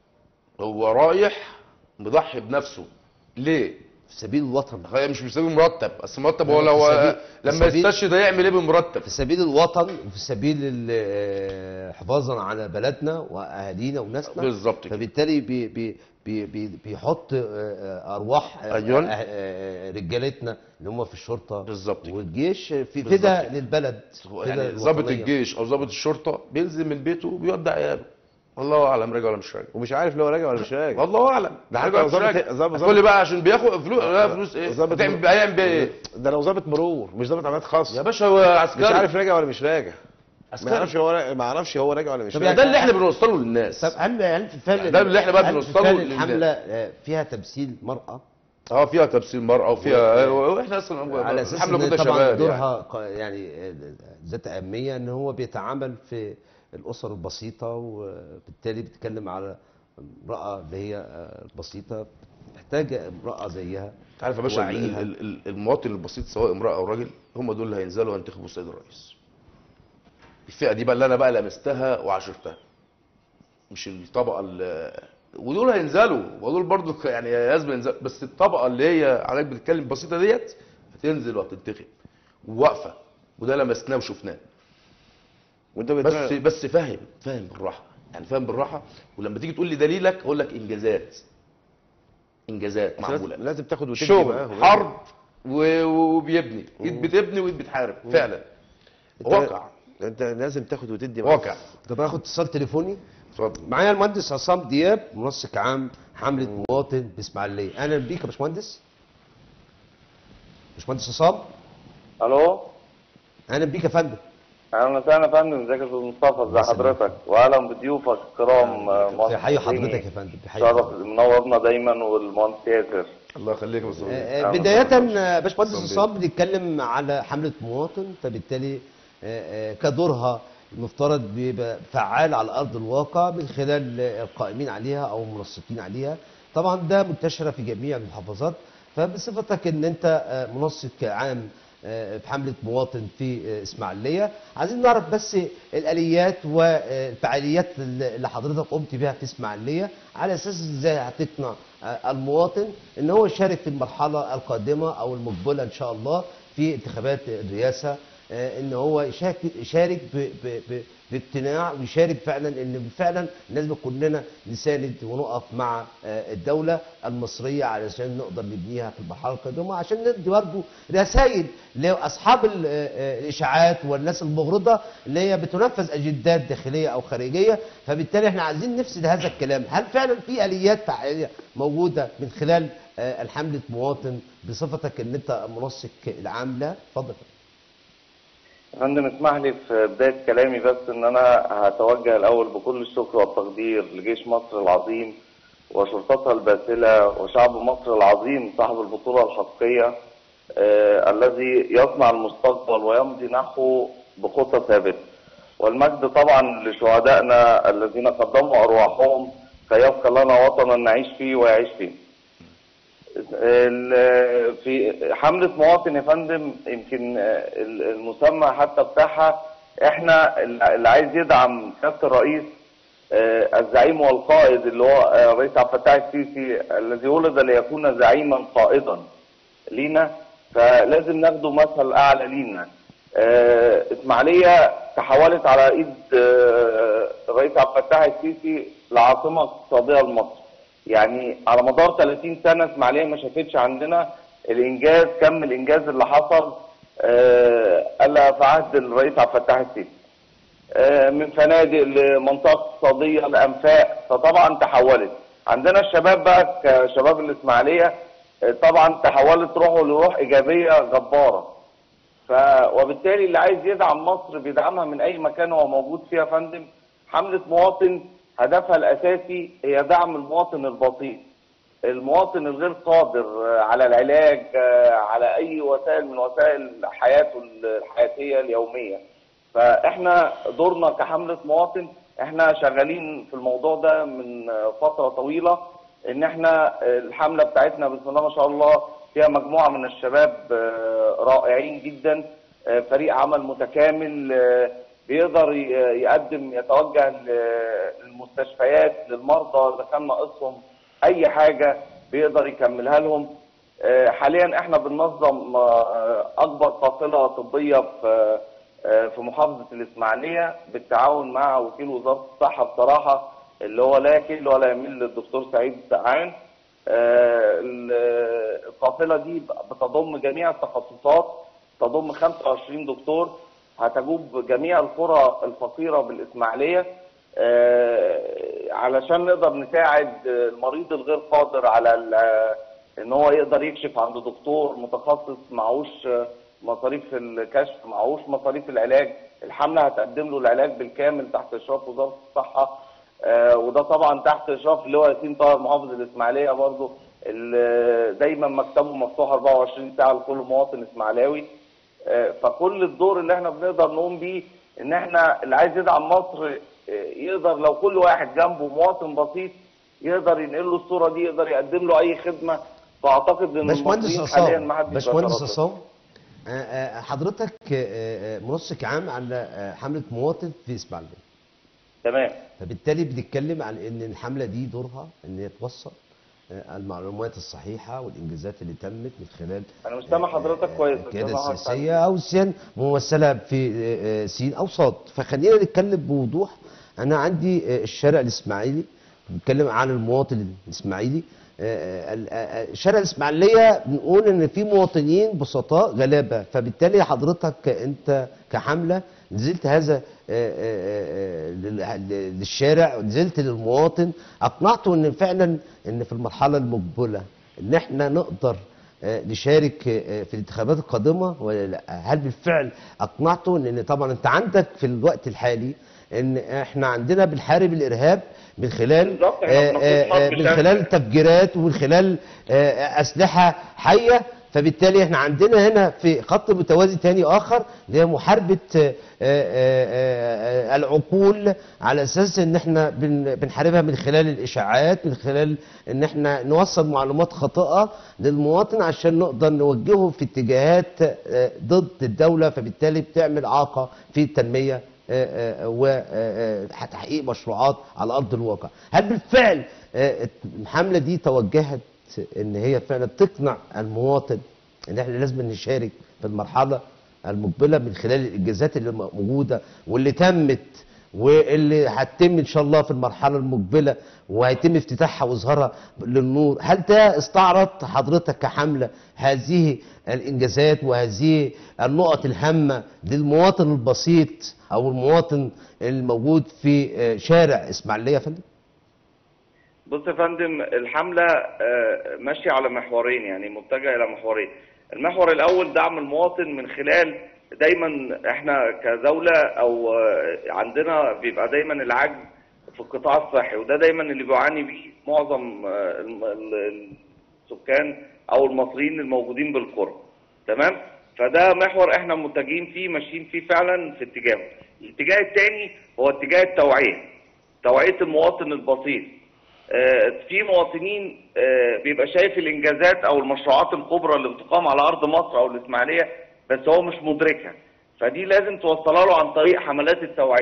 Speaker 2: هو رايح مضحي بنفسه ليه؟
Speaker 1: في سبيل الوطن
Speaker 2: هي مش بيساوي مرتب بس مرتب
Speaker 1: لا،
Speaker 2: هو
Speaker 1: في
Speaker 2: لو
Speaker 1: سبيل-
Speaker 2: لما
Speaker 1: في سبيل-
Speaker 2: يستشهد هيعمل ايه بالمرتب؟
Speaker 1: في سبيل الوطن وفي سبيل ال- آه، حفاظا على بلدنا واهالينا وناسنا
Speaker 2: بالظبط كده.
Speaker 1: فبالتالي بي بي بي بي بيحط آه، آه، ارواح آه،
Speaker 2: أيوة.
Speaker 1: آه، آه، رجالتنا اللي هم في الشرطه
Speaker 2: بالظبط كده.
Speaker 1: والجيش في
Speaker 2: بالظبط
Speaker 1: فدا
Speaker 2: كده.
Speaker 1: للبلد
Speaker 2: هو
Speaker 1: فدا
Speaker 2: يعني ضابط
Speaker 1: الوطنية.
Speaker 2: الجيش او ضابط الشرطه بينزل من بيته وبيودع عياله الله اعلم راجع ولا مش راجع
Speaker 3: ومش عارف لو راجع ولا مش راجع
Speaker 2: والله اعلم
Speaker 3: ده حتى
Speaker 2: راجع ولا
Speaker 3: لو
Speaker 2: مش
Speaker 3: ضابط-
Speaker 2: راجع.
Speaker 3: ضابط-
Speaker 2: هتقول لي بقى عشان بياخد فلوس لا فلوس ايه
Speaker 3: ضابط
Speaker 2: هتعمل هيعمل بيها ايه
Speaker 3: ده لو ضابط مرور مش ضابط عمليات خاصه
Speaker 2: يا باشا هو عسكري
Speaker 3: مش عارف راجع ولا مش راجع ما
Speaker 2: عسكري
Speaker 3: يعرفش هو را- ما يعرفش هو راجع ولا مش
Speaker 1: طب
Speaker 3: راجع
Speaker 2: ده اللي احنا بنوصله للناس
Speaker 1: طب هل هل في فعل
Speaker 2: ده اللي احنا بقى
Speaker 1: هل في
Speaker 2: بنوصله
Speaker 1: فعل
Speaker 2: للناس.
Speaker 1: الحمله آه، فيها تمثيل مراه
Speaker 2: اه فيها تمثيل مرأة وفيها واحنا اصلا
Speaker 1: على اساس
Speaker 2: الحملة
Speaker 1: ان
Speaker 2: كلها
Speaker 1: طبعا
Speaker 2: شباب
Speaker 1: دورها
Speaker 2: يعني.
Speaker 1: ق- يعني آه، ذات اهميه ان هو بيتعامل في الاسر البسيطه وبالتالي بيتكلم على امراه اللي هي آه، البسيطه محتاجه امراه زيها
Speaker 2: انت عارف يا باشا ال-
Speaker 1: وعيها.
Speaker 2: ال- ال- المواطن البسيط سواء امرأة او راجل هم دول اللي هينزلوا ينتخبوا السيد الرئيس الفئة دي بقى اللي انا بقى لمستها وعاشرتها مش الطبقة اللي ودول هينزلوا ودول برضو ك- يعني لازم ينزلوا بس الطبقة اللي هي عليك بتتكلم بسيطة ديت هتنزل وهتنتخب وواقفة وده لمسناه وشفناه
Speaker 3: وانت
Speaker 2: بس
Speaker 3: بتراقب
Speaker 2: بس فاهم فاهم بالراحه يعني فاهم بالراحه ولما تيجي تقول لي دليلك اقول لك انجازات انجازات
Speaker 3: لازم,
Speaker 2: معموله
Speaker 3: لازم تاخد وتدي
Speaker 2: شغل
Speaker 3: معاهم.
Speaker 2: حرب و- وبيبني ايد بتبني وايد بتحارب فعلا
Speaker 3: انت-
Speaker 2: واقع
Speaker 3: انت لازم تاخد وتدي معاهم.
Speaker 2: واقع
Speaker 1: طب اخد اتصال تليفوني
Speaker 2: اتفضل
Speaker 1: معايا المهندس عصام دياب منسق عام حمله مواطن باسماعيليه اهلا بيك يا باشمهندس باشمهندس عصام
Speaker 4: الو
Speaker 1: اهلا بيك يا فندم
Speaker 4: اهلا وسهلا يا فندم ازيك يا استاذ مصطفى ازي حضرتك واهلا بضيوفك الكرام آه، مصر
Speaker 1: بحيي
Speaker 4: الديني.
Speaker 1: حضرتك يا فندم بحيي
Speaker 4: شرف
Speaker 1: حضرتك.
Speaker 4: منورنا دايما والمهندس ياسر
Speaker 2: الله يخليك يا استاذ
Speaker 1: آه،
Speaker 4: أهلا
Speaker 1: بداية
Speaker 4: وسهلا.
Speaker 1: آه، باشمهندس
Speaker 2: عصام
Speaker 1: عصام بنتكلم على حملة مواطن فبالتالي آه، آه، كدورها المفترض بيبقى فعال على أرض الواقع من خلال آه، القائمين عليها أو المنسقين عليها طبعا ده منتشرة في جميع المحافظات فبصفتك ان انت آه، منسق عام آه، في حملة مواطن في آه، اسماعيلية عايزين نعرف بس الآليات والفعاليات اللي حضرتك قمت بها في اسماعيلية على أساس ازاي هتقنع آه، المواطن ان هو يشارك في المرحلة القادمة او المقبلة ان شاء الله في انتخابات الرئاسة آه، ان هو يشارك يشارك ب- ب- ب- باقتناع ويشارك فعلا ان فعلا لازم كلنا نساند ونقف مع آه، الدوله المصريه علشان نقدر نبنيها في المرحله القادمه عشان ندي برضه رسائل لاصحاب ال- آه، آه، الاشاعات والناس المغرضه اللي هي بتنفذ اجندات داخليه او خارجيه فبالتالي احنا عايزين نفسد هذا الكلام هل فعلا في اليات فعاليه موجوده من خلال آه، الحمله مواطن بصفتك ان انت منسق العام لا اتفضل
Speaker 4: يا فندم اسمح لي في بداية كلامي بس ان انا هتوجه الاول بكل الشكر والتقدير لجيش مصر العظيم وشرطتها الباسلة وشعب مصر العظيم صاحب البطولة الحقيقية آه الذي يصنع المستقبل ويمضي نحوه بخطى ثابتة والمجد طبعا لشهدائنا الذين قدموا ارواحهم كي يبقى لنا وطنا نعيش فيه ويعيش فيه ال- في حملة مواطن يا فندم يمكن المسمى حتى بتاعها احنا اللي عايز يدعم سيادة الرئيس آه، الزعيم والقائد اللي هو آه، الرئيس عبد الفتاح السيسي الذي ولد ليكون زعيما قائدا لينا فلازم ناخده مثل اعلى لينا آه، اسماعيليه تحولت على ايد آه، الرئيس عبد الفتاح السيسي لعاصمه اقتصاديه لمصر يعني على مدار 30 سنه اسماعيليه ما شافتش عندنا الانجاز كم الانجاز اللي حصل آه، الا في عهد الرئيس عبد الفتاح السيسي آه، من فنادق لمنطقه اقتصاديه لانفاق فطبعا تحولت عندنا الشباب بقى كشباب الاسماعيليه آه، طبعا تحولت روحه لروح ايجابيه جباره ف وبالتالي اللي عايز يدعم مصر بيدعمها من اي مكان هو موجود فيها يا فندم حمله مواطن هدفها الاساسي هي دعم المواطن البسيط المواطن الغير قادر آه، على العلاج آه، على اي وسائل من وسائل حياته الحياتيه اليوميه فاحنا دورنا كحمله مواطن احنا شغالين في الموضوع ده من آه، فتره طويله ان احنا آه، الحمله بتاعتنا بسم الله ما شاء الله فيها مجموعه من الشباب آه، رائعين جدا آه، فريق عمل متكامل آه، بيقدر ي- يقدم يتوجه ل- للمستشفيات للمرضى اذا كان ناقصهم اي حاجه بيقدر يكملها لهم آه، حاليا احنا بننظم آه، اكبر قافله طبيه في آه، في محافظه الاسماعيليه بالتعاون مع وكيل وزاره الصحه بصراحه اللي هو لا يكل ولا يميل للدكتور سعيد سقعان آه، ال- القافله دي بتضم جميع التخصصات تضم 25 دكتور هتجوب جميع القرى الفقيره بالاسماعيليه آه، علشان نقدر نساعد المريض الغير قادر على ال- ان هو يقدر يكشف عند دكتور متخصص معهوش مصاريف الكشف معهوش مصاريف العلاج الحمله هتقدم له العلاج بالكامل تحت اشراف وزاره الصحه آه، وده طبعا تحت اشراف اللي هو ياسين طاهر محافظ الاسماعيليه برضه ال- دايما مكتبه مفتوح 24 ساعه لكل مواطن اسماعيلاوي آه، فكل الدور اللي احنا بنقدر نقوم بيه ان احنا اللي عايز يدعم مصر آه، يقدر لو كل واحد جنبه مواطن بسيط يقدر ينقل له الصوره دي يقدر يقدم له اي خدمه فاعتقد ان
Speaker 1: باشمهندس
Speaker 4: المصريين حاليا
Speaker 1: عصام
Speaker 4: ما حدش
Speaker 1: باشمهندس
Speaker 4: بيتردد.
Speaker 1: عصام آه، آه، حضرتك آه، آه، منسق عام على آه، حمله مواطن في اسماعيليه
Speaker 4: تمام
Speaker 1: فبالتالي بنتكلم عن ان الحمله دي دورها ان هي توصل آه، المعلومات الصحيحه والانجازات اللي تمت من خلال
Speaker 4: انا مش سامع حضرتك كويس مش
Speaker 1: القياده
Speaker 4: سامع حضرتك
Speaker 1: السياسيه او سين ممثله في آه، آه، سين او صاد فخلينا نتكلم بوضوح انا عندي آه، الشارع الاسماعيلي بنتكلم عن المواطن الاسماعيلي آه، آه، آه، الشارع الاسماعيليه بنقول ان في مواطنين بسطاء غلابه فبالتالي حضرتك انت كحمله نزلت هذا آه، آه، آه، لل- للشارع نزلت للمواطن اقنعته ان فعلا ان في المرحله المقبله ان احنا نقدر آه، نشارك آه، في الانتخابات القادمه ولا لا هل بالفعل اقنعته لان طبعا انت عندك في الوقت الحالي ان احنا عندنا بنحارب الارهاب من خلال
Speaker 4: بالظبط، احنا
Speaker 1: آه،
Speaker 4: بنقود
Speaker 1: آه، آه،
Speaker 4: مصر
Speaker 1: من
Speaker 4: شاملة.
Speaker 1: خلال تفجيرات ومن خلال آه، اسلحه حيه فبالتالي احنا عندنا هنا في خط متوازي تاني اخر اللي هي محاربه آه، آه، آه، آه، العقول على اساس ان احنا بن- بنحاربها من خلال الاشاعات من خلال ان احنا نوصل معلومات خاطئه للمواطن عشان نقدر نوجهه في اتجاهات آه، ضد الدوله فبالتالي بتعمل اعاقه في التنميه وتحقيق مشروعات على ارض الواقع هل بالفعل آه، الحمله دي توجهت ان هي فعلا تقنع المواطن ان احنا لازم نشارك في المرحله المقبله من خلال الانجازات اللي موجوده واللي تمت واللي هتتم ان شاء الله في المرحله المقبله وهيتم افتتاحها واظهارها للنور هل ده استعرض حضرتك كحمله هذه الانجازات وهذه النقط الهامه للمواطن البسيط او المواطن الموجود في آه، شارع اسماعيليه يا فندم
Speaker 4: بص يا فندم الحملة آه، ماشية على محورين يعني متجهة إلى محورين المحور الأول دعم المواطن من خلال دايما احنا كدولة أو آه، عندنا بيبقى دايما العجز في القطاع الصحي وده دايما اللي بيعاني بيه معظم آه، الم- ال- السكان أو المصريين الموجودين بالقرى تمام فده محور احنا متجهين فيه ماشيين فيه فعلا في اتجاهه الاتجاه الثاني هو اتجاه التوعية توعية المواطن البسيط آه، في مواطنين آه، بيبقى شايف الانجازات او المشروعات الكبرى اللي بتقام على ارض مصر او الاسماعيليه بس هو مش مدركها فدي لازم توصلها له عن طريق حملات التوعيه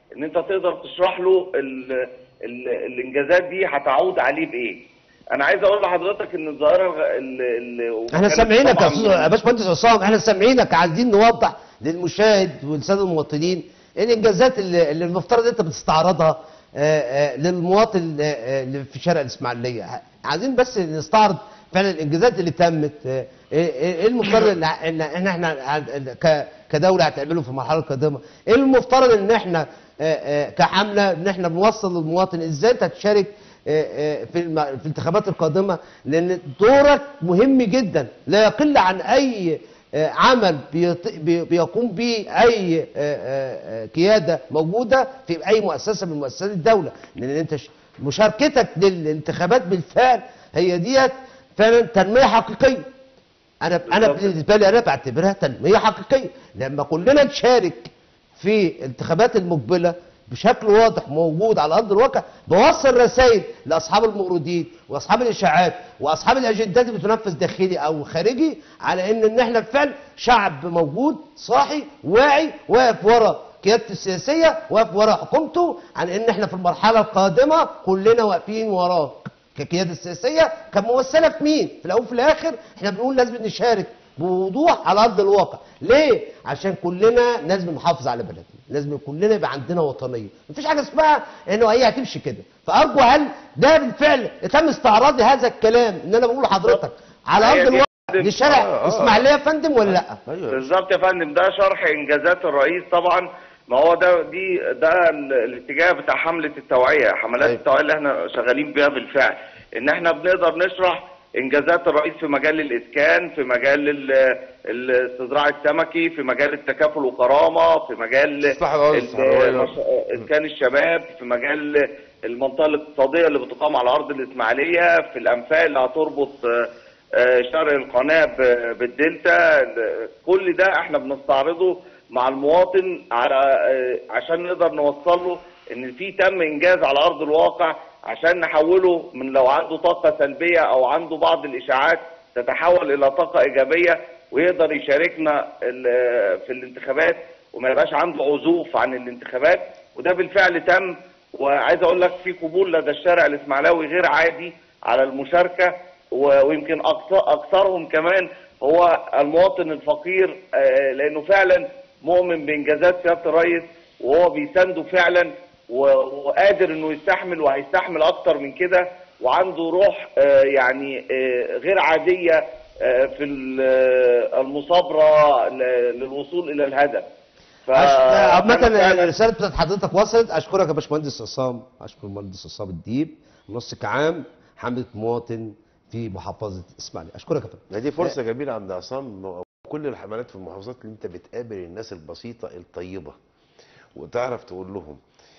Speaker 4: ان انت تقدر تشرح له ال ال الانجازات دي هتعود عليه بايه انا عايز اقول لحضرتك ان الظاهره الغ- ال ال
Speaker 1: احنا
Speaker 4: وكانت
Speaker 1: سامعينك يا
Speaker 4: طبعاً
Speaker 1: استاذ يا باشمهندس عصام احنا سامعينك عايزين نوضح للمشاهد ولساده المواطنين ايه الانجازات اللي, اللي المفترض انت بتستعرضها آه، آه، للمواطن آه، آه، اللي في شارع الاسماعيليه عايزين بس نستعرض فعلا الانجازات اللي تمت آه، ايه إيه- إيه المفترض ان ان احنا احنا عن- ك- كدوله هتعمله في المرحله القادمه ايه المفترض ان احنا آه، آه، كحمله ان احنا بنوصل للمواطن ازاي انت هتشارك آه، آه، في الم- في الانتخابات القادمه لان دورك مهم جدا لا يقل عن اي آه، عمل بيط- بي- بيقوم به اي آه، آه، آه، قياده موجوده في اي مؤسسه من مؤسسات الدوله لان انت ش- مشاركتك للانتخابات بالفعل هي ديت فعلا تنميه حقيقيه انا انا
Speaker 4: بالظبط.
Speaker 1: بالنسبه لي انا بعتبرها تنميه حقيقيه لما كلنا نشارك في الانتخابات المقبله بشكل واضح موجود على ارض الواقع بوصل رسائل لاصحاب الموردين واصحاب الاشاعات واصحاب الاجندات اللي بتنفذ داخلي او خارجي على ان ان احنا بالفعل شعب موجود صاحي واعي واقف ورا قيادته السياسيه واقف ورا حكومته عن ان احنا في المرحله القادمه كلنا واقفين وراه كقياده سياسيه كممثله في مين؟ في الاول وفي الاخر احنا بنقول لازم نشارك بوضوح على ارض الواقع، ليه؟ عشان كلنا لازم نحافظ على بلدنا، لازم كلنا يبقى عندنا وطنيه، مفيش حاجه اسمها انه هي هتمشي كده، فارجو هل ده بالفعل تم استعراض هذا الكلام ان انا بقول لحضرتك على
Speaker 4: هي
Speaker 1: ارض
Speaker 4: دي
Speaker 1: الواقع
Speaker 4: عدد-
Speaker 1: لشارع
Speaker 2: آه، آه.
Speaker 1: اسماعيليه يا فندم ولا لا؟
Speaker 2: ايوه
Speaker 4: بالظبط يا فندم ده شرح انجازات الرئيس طبعا ما هو ده دي ده ال- الاتجاه بتاع حمله التوعيه حملات
Speaker 2: أيوة.
Speaker 4: التوعيه اللي احنا شغالين بيها بالفعل ان احنا بنقدر نشرح انجازات الرئيس في مجال الاسكان في مجال ال- الاستزراع السمكي في مجال التكافل وكرامه في مجال
Speaker 2: إصلاح الأراضي
Speaker 4: ال-
Speaker 2: الصحراوية.
Speaker 4: مش- اسكان الشباب في مجال المنطقه الاقتصاديه اللي بتقام على ارض الاسماعيليه في الانفاق اللي هتربط آه، آه، شرق القناه ب- بالدلتا ال- كل ده احنا بنستعرضه مع المواطن على آه، عشان نقدر نوصل له ان في تم انجاز على ارض الواقع عشان نحوله من لو عنده طاقه سلبيه او عنده بعض الاشاعات تتحول الى طاقه ايجابيه ويقدر يشاركنا ال- في الانتخابات وما يبقاش عنده عزوف عن الانتخابات وده بالفعل تم وعايز اقول لك في قبول لدى الشارع الاسماعيلاوي غير عادي على المشاركه و- ويمكن أكثر- اكثرهم كمان هو المواطن الفقير آه، لانه فعلا مؤمن بانجازات سياده الرئيس وهو بيسانده فعلا و- وقادر انه يستحمل وهيستحمل اكتر من كده وعنده روح آه، يعني آه، غير عاديه آه، في ال- آه، المصابره ل- للوصول الى الهدف ف-
Speaker 1: عامة
Speaker 4: أنا فعلاً-
Speaker 1: الرسالة بتاعت حضرتك وصلت اشكرك يا باشمهندس عصام اشكر المهندس عصام الديب منسق عام حملة مواطن في محافظة اسماعيلية اشكرك يا فندم
Speaker 3: ما دي فرصه جميله عند عصام كل الحملات في المحافظات اللي انت بتقابل الناس البسيطه الطيبه وتعرف تقول لهم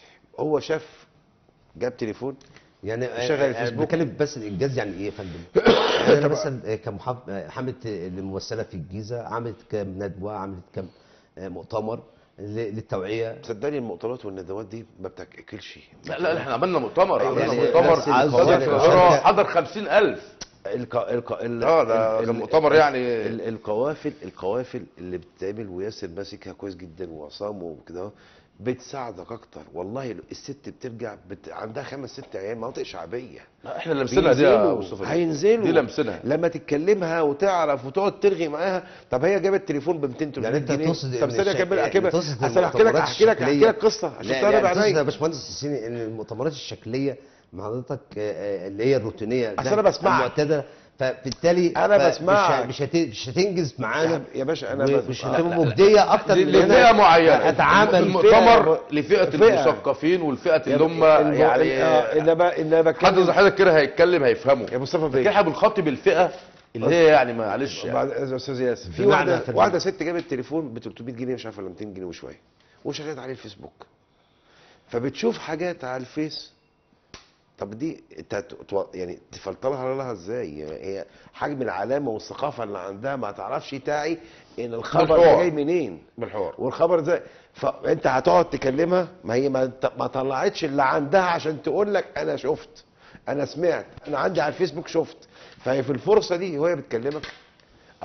Speaker 3: هو شاف جاب تليفون
Speaker 1: يعني
Speaker 3: شغل
Speaker 1: آه، آه،
Speaker 3: الفيسبوك.
Speaker 1: بتكلم بس الانجاز يعني ايه يا فندم؟ يعني انا مثلا كمحافظ حمله الممثله في الجيزه عملت كام ندوه عملت كام آه، مؤتمر ل- للتوعيه
Speaker 3: صدقني المؤتمرات والندوات دي ما بتاكلش
Speaker 2: لا لا احنا عملنا مؤتمر
Speaker 1: أيوة،
Speaker 2: عملنا
Speaker 1: يعني
Speaker 2: مؤتمر
Speaker 1: نفس القوانين
Speaker 2: صدر في القاهره
Speaker 1: المشاركة.
Speaker 2: حضر 50000
Speaker 3: الق... الق... ال...
Speaker 2: اه ده
Speaker 3: ال-
Speaker 2: كان
Speaker 3: ال-
Speaker 2: مؤتمر يعني
Speaker 3: ال... القوافل القوافل اللي بتتعمل وياسر ماسكها كويس جدا وعصام وكده أهو، بتساعدك اكتر والله الست بترجع بت... عندها خمس ست عيال مناطق شعبيه
Speaker 2: لا، احنا لمسنا دي يا
Speaker 3: بينزلوا،
Speaker 2: مصطفى دي.
Speaker 3: هينزلوا
Speaker 2: دي لمسنا
Speaker 3: لما تتكلمها وتعرف وتقعد ترغي معاها طب هي جابت تليفون ب 200 300
Speaker 1: يعني انت
Speaker 3: جنيه
Speaker 1: تقصد
Speaker 3: طب
Speaker 1: ان
Speaker 3: استنى
Speaker 1: الشك-
Speaker 3: اكمل
Speaker 1: يعني
Speaker 3: اكمل
Speaker 1: تقصد
Speaker 3: اصل احكي لك
Speaker 1: المؤتمرات
Speaker 3: احكي لك احكي
Speaker 1: الشكلية-
Speaker 3: لك قصه عشان
Speaker 1: لا
Speaker 3: تعرف
Speaker 1: يعني تقصد يا
Speaker 3: بعينيا
Speaker 1: باشمهندس السيسي ان المؤتمرات الشكليه مع حضرتك آه، آه، اللي هي الروتينيه
Speaker 3: أصل
Speaker 1: ده
Speaker 3: أنا بسمعك.
Speaker 1: المعتاده فبالتالي
Speaker 3: أنا
Speaker 1: ف- مش
Speaker 3: بسمعك.
Speaker 1: ه- مش هت- مش هتنجز معانا
Speaker 3: يا باشا انا
Speaker 1: و-
Speaker 3: بس-
Speaker 1: مش
Speaker 3: لا،
Speaker 1: هتبقى
Speaker 2: لا، لا.
Speaker 1: مجديه اكتر
Speaker 2: ل-
Speaker 1: من إن
Speaker 2: لفئه
Speaker 1: أنا
Speaker 2: معينه
Speaker 1: اتعامل
Speaker 2: المؤتمر لفئه
Speaker 3: فئة.
Speaker 2: المثقفين والفئه اللي هم
Speaker 3: الم-
Speaker 2: يعني
Speaker 3: آه، انما انما
Speaker 2: حد زي
Speaker 3: بتكلم
Speaker 2: حضرتك كده هيتكلم هيفهمه
Speaker 3: يا مصطفى
Speaker 2: لكن
Speaker 3: بيه
Speaker 2: احنا بنخاطب الفئه اللي هي يعني معلش يعني.
Speaker 3: بعد يا استاذ ياسر في
Speaker 1: بمعنى
Speaker 3: واحده
Speaker 1: فنان.
Speaker 3: واحده ست جابت تليفون ب 300 جنيه مش عارفه ولا 200 جنيه وشويه وشغلت عليه الفيسبوك فبتشوف حاجات على الفيس طب دي انت تو- يعني تفلترها لها ازاي هي حجم العلامه والثقافه اللي عندها ما تعرفش تعي ان الخبر ده
Speaker 2: بالحوار.
Speaker 3: جاي منين
Speaker 2: بالحوار
Speaker 3: والخبر ده فانت هتقعد تكلمها ما هي ما, انت- ما طلعتش اللي عندها عشان تقول لك انا شفت انا سمعت انا عندي على الفيسبوك شفت فهي في الفرصه دي وهي بتكلمك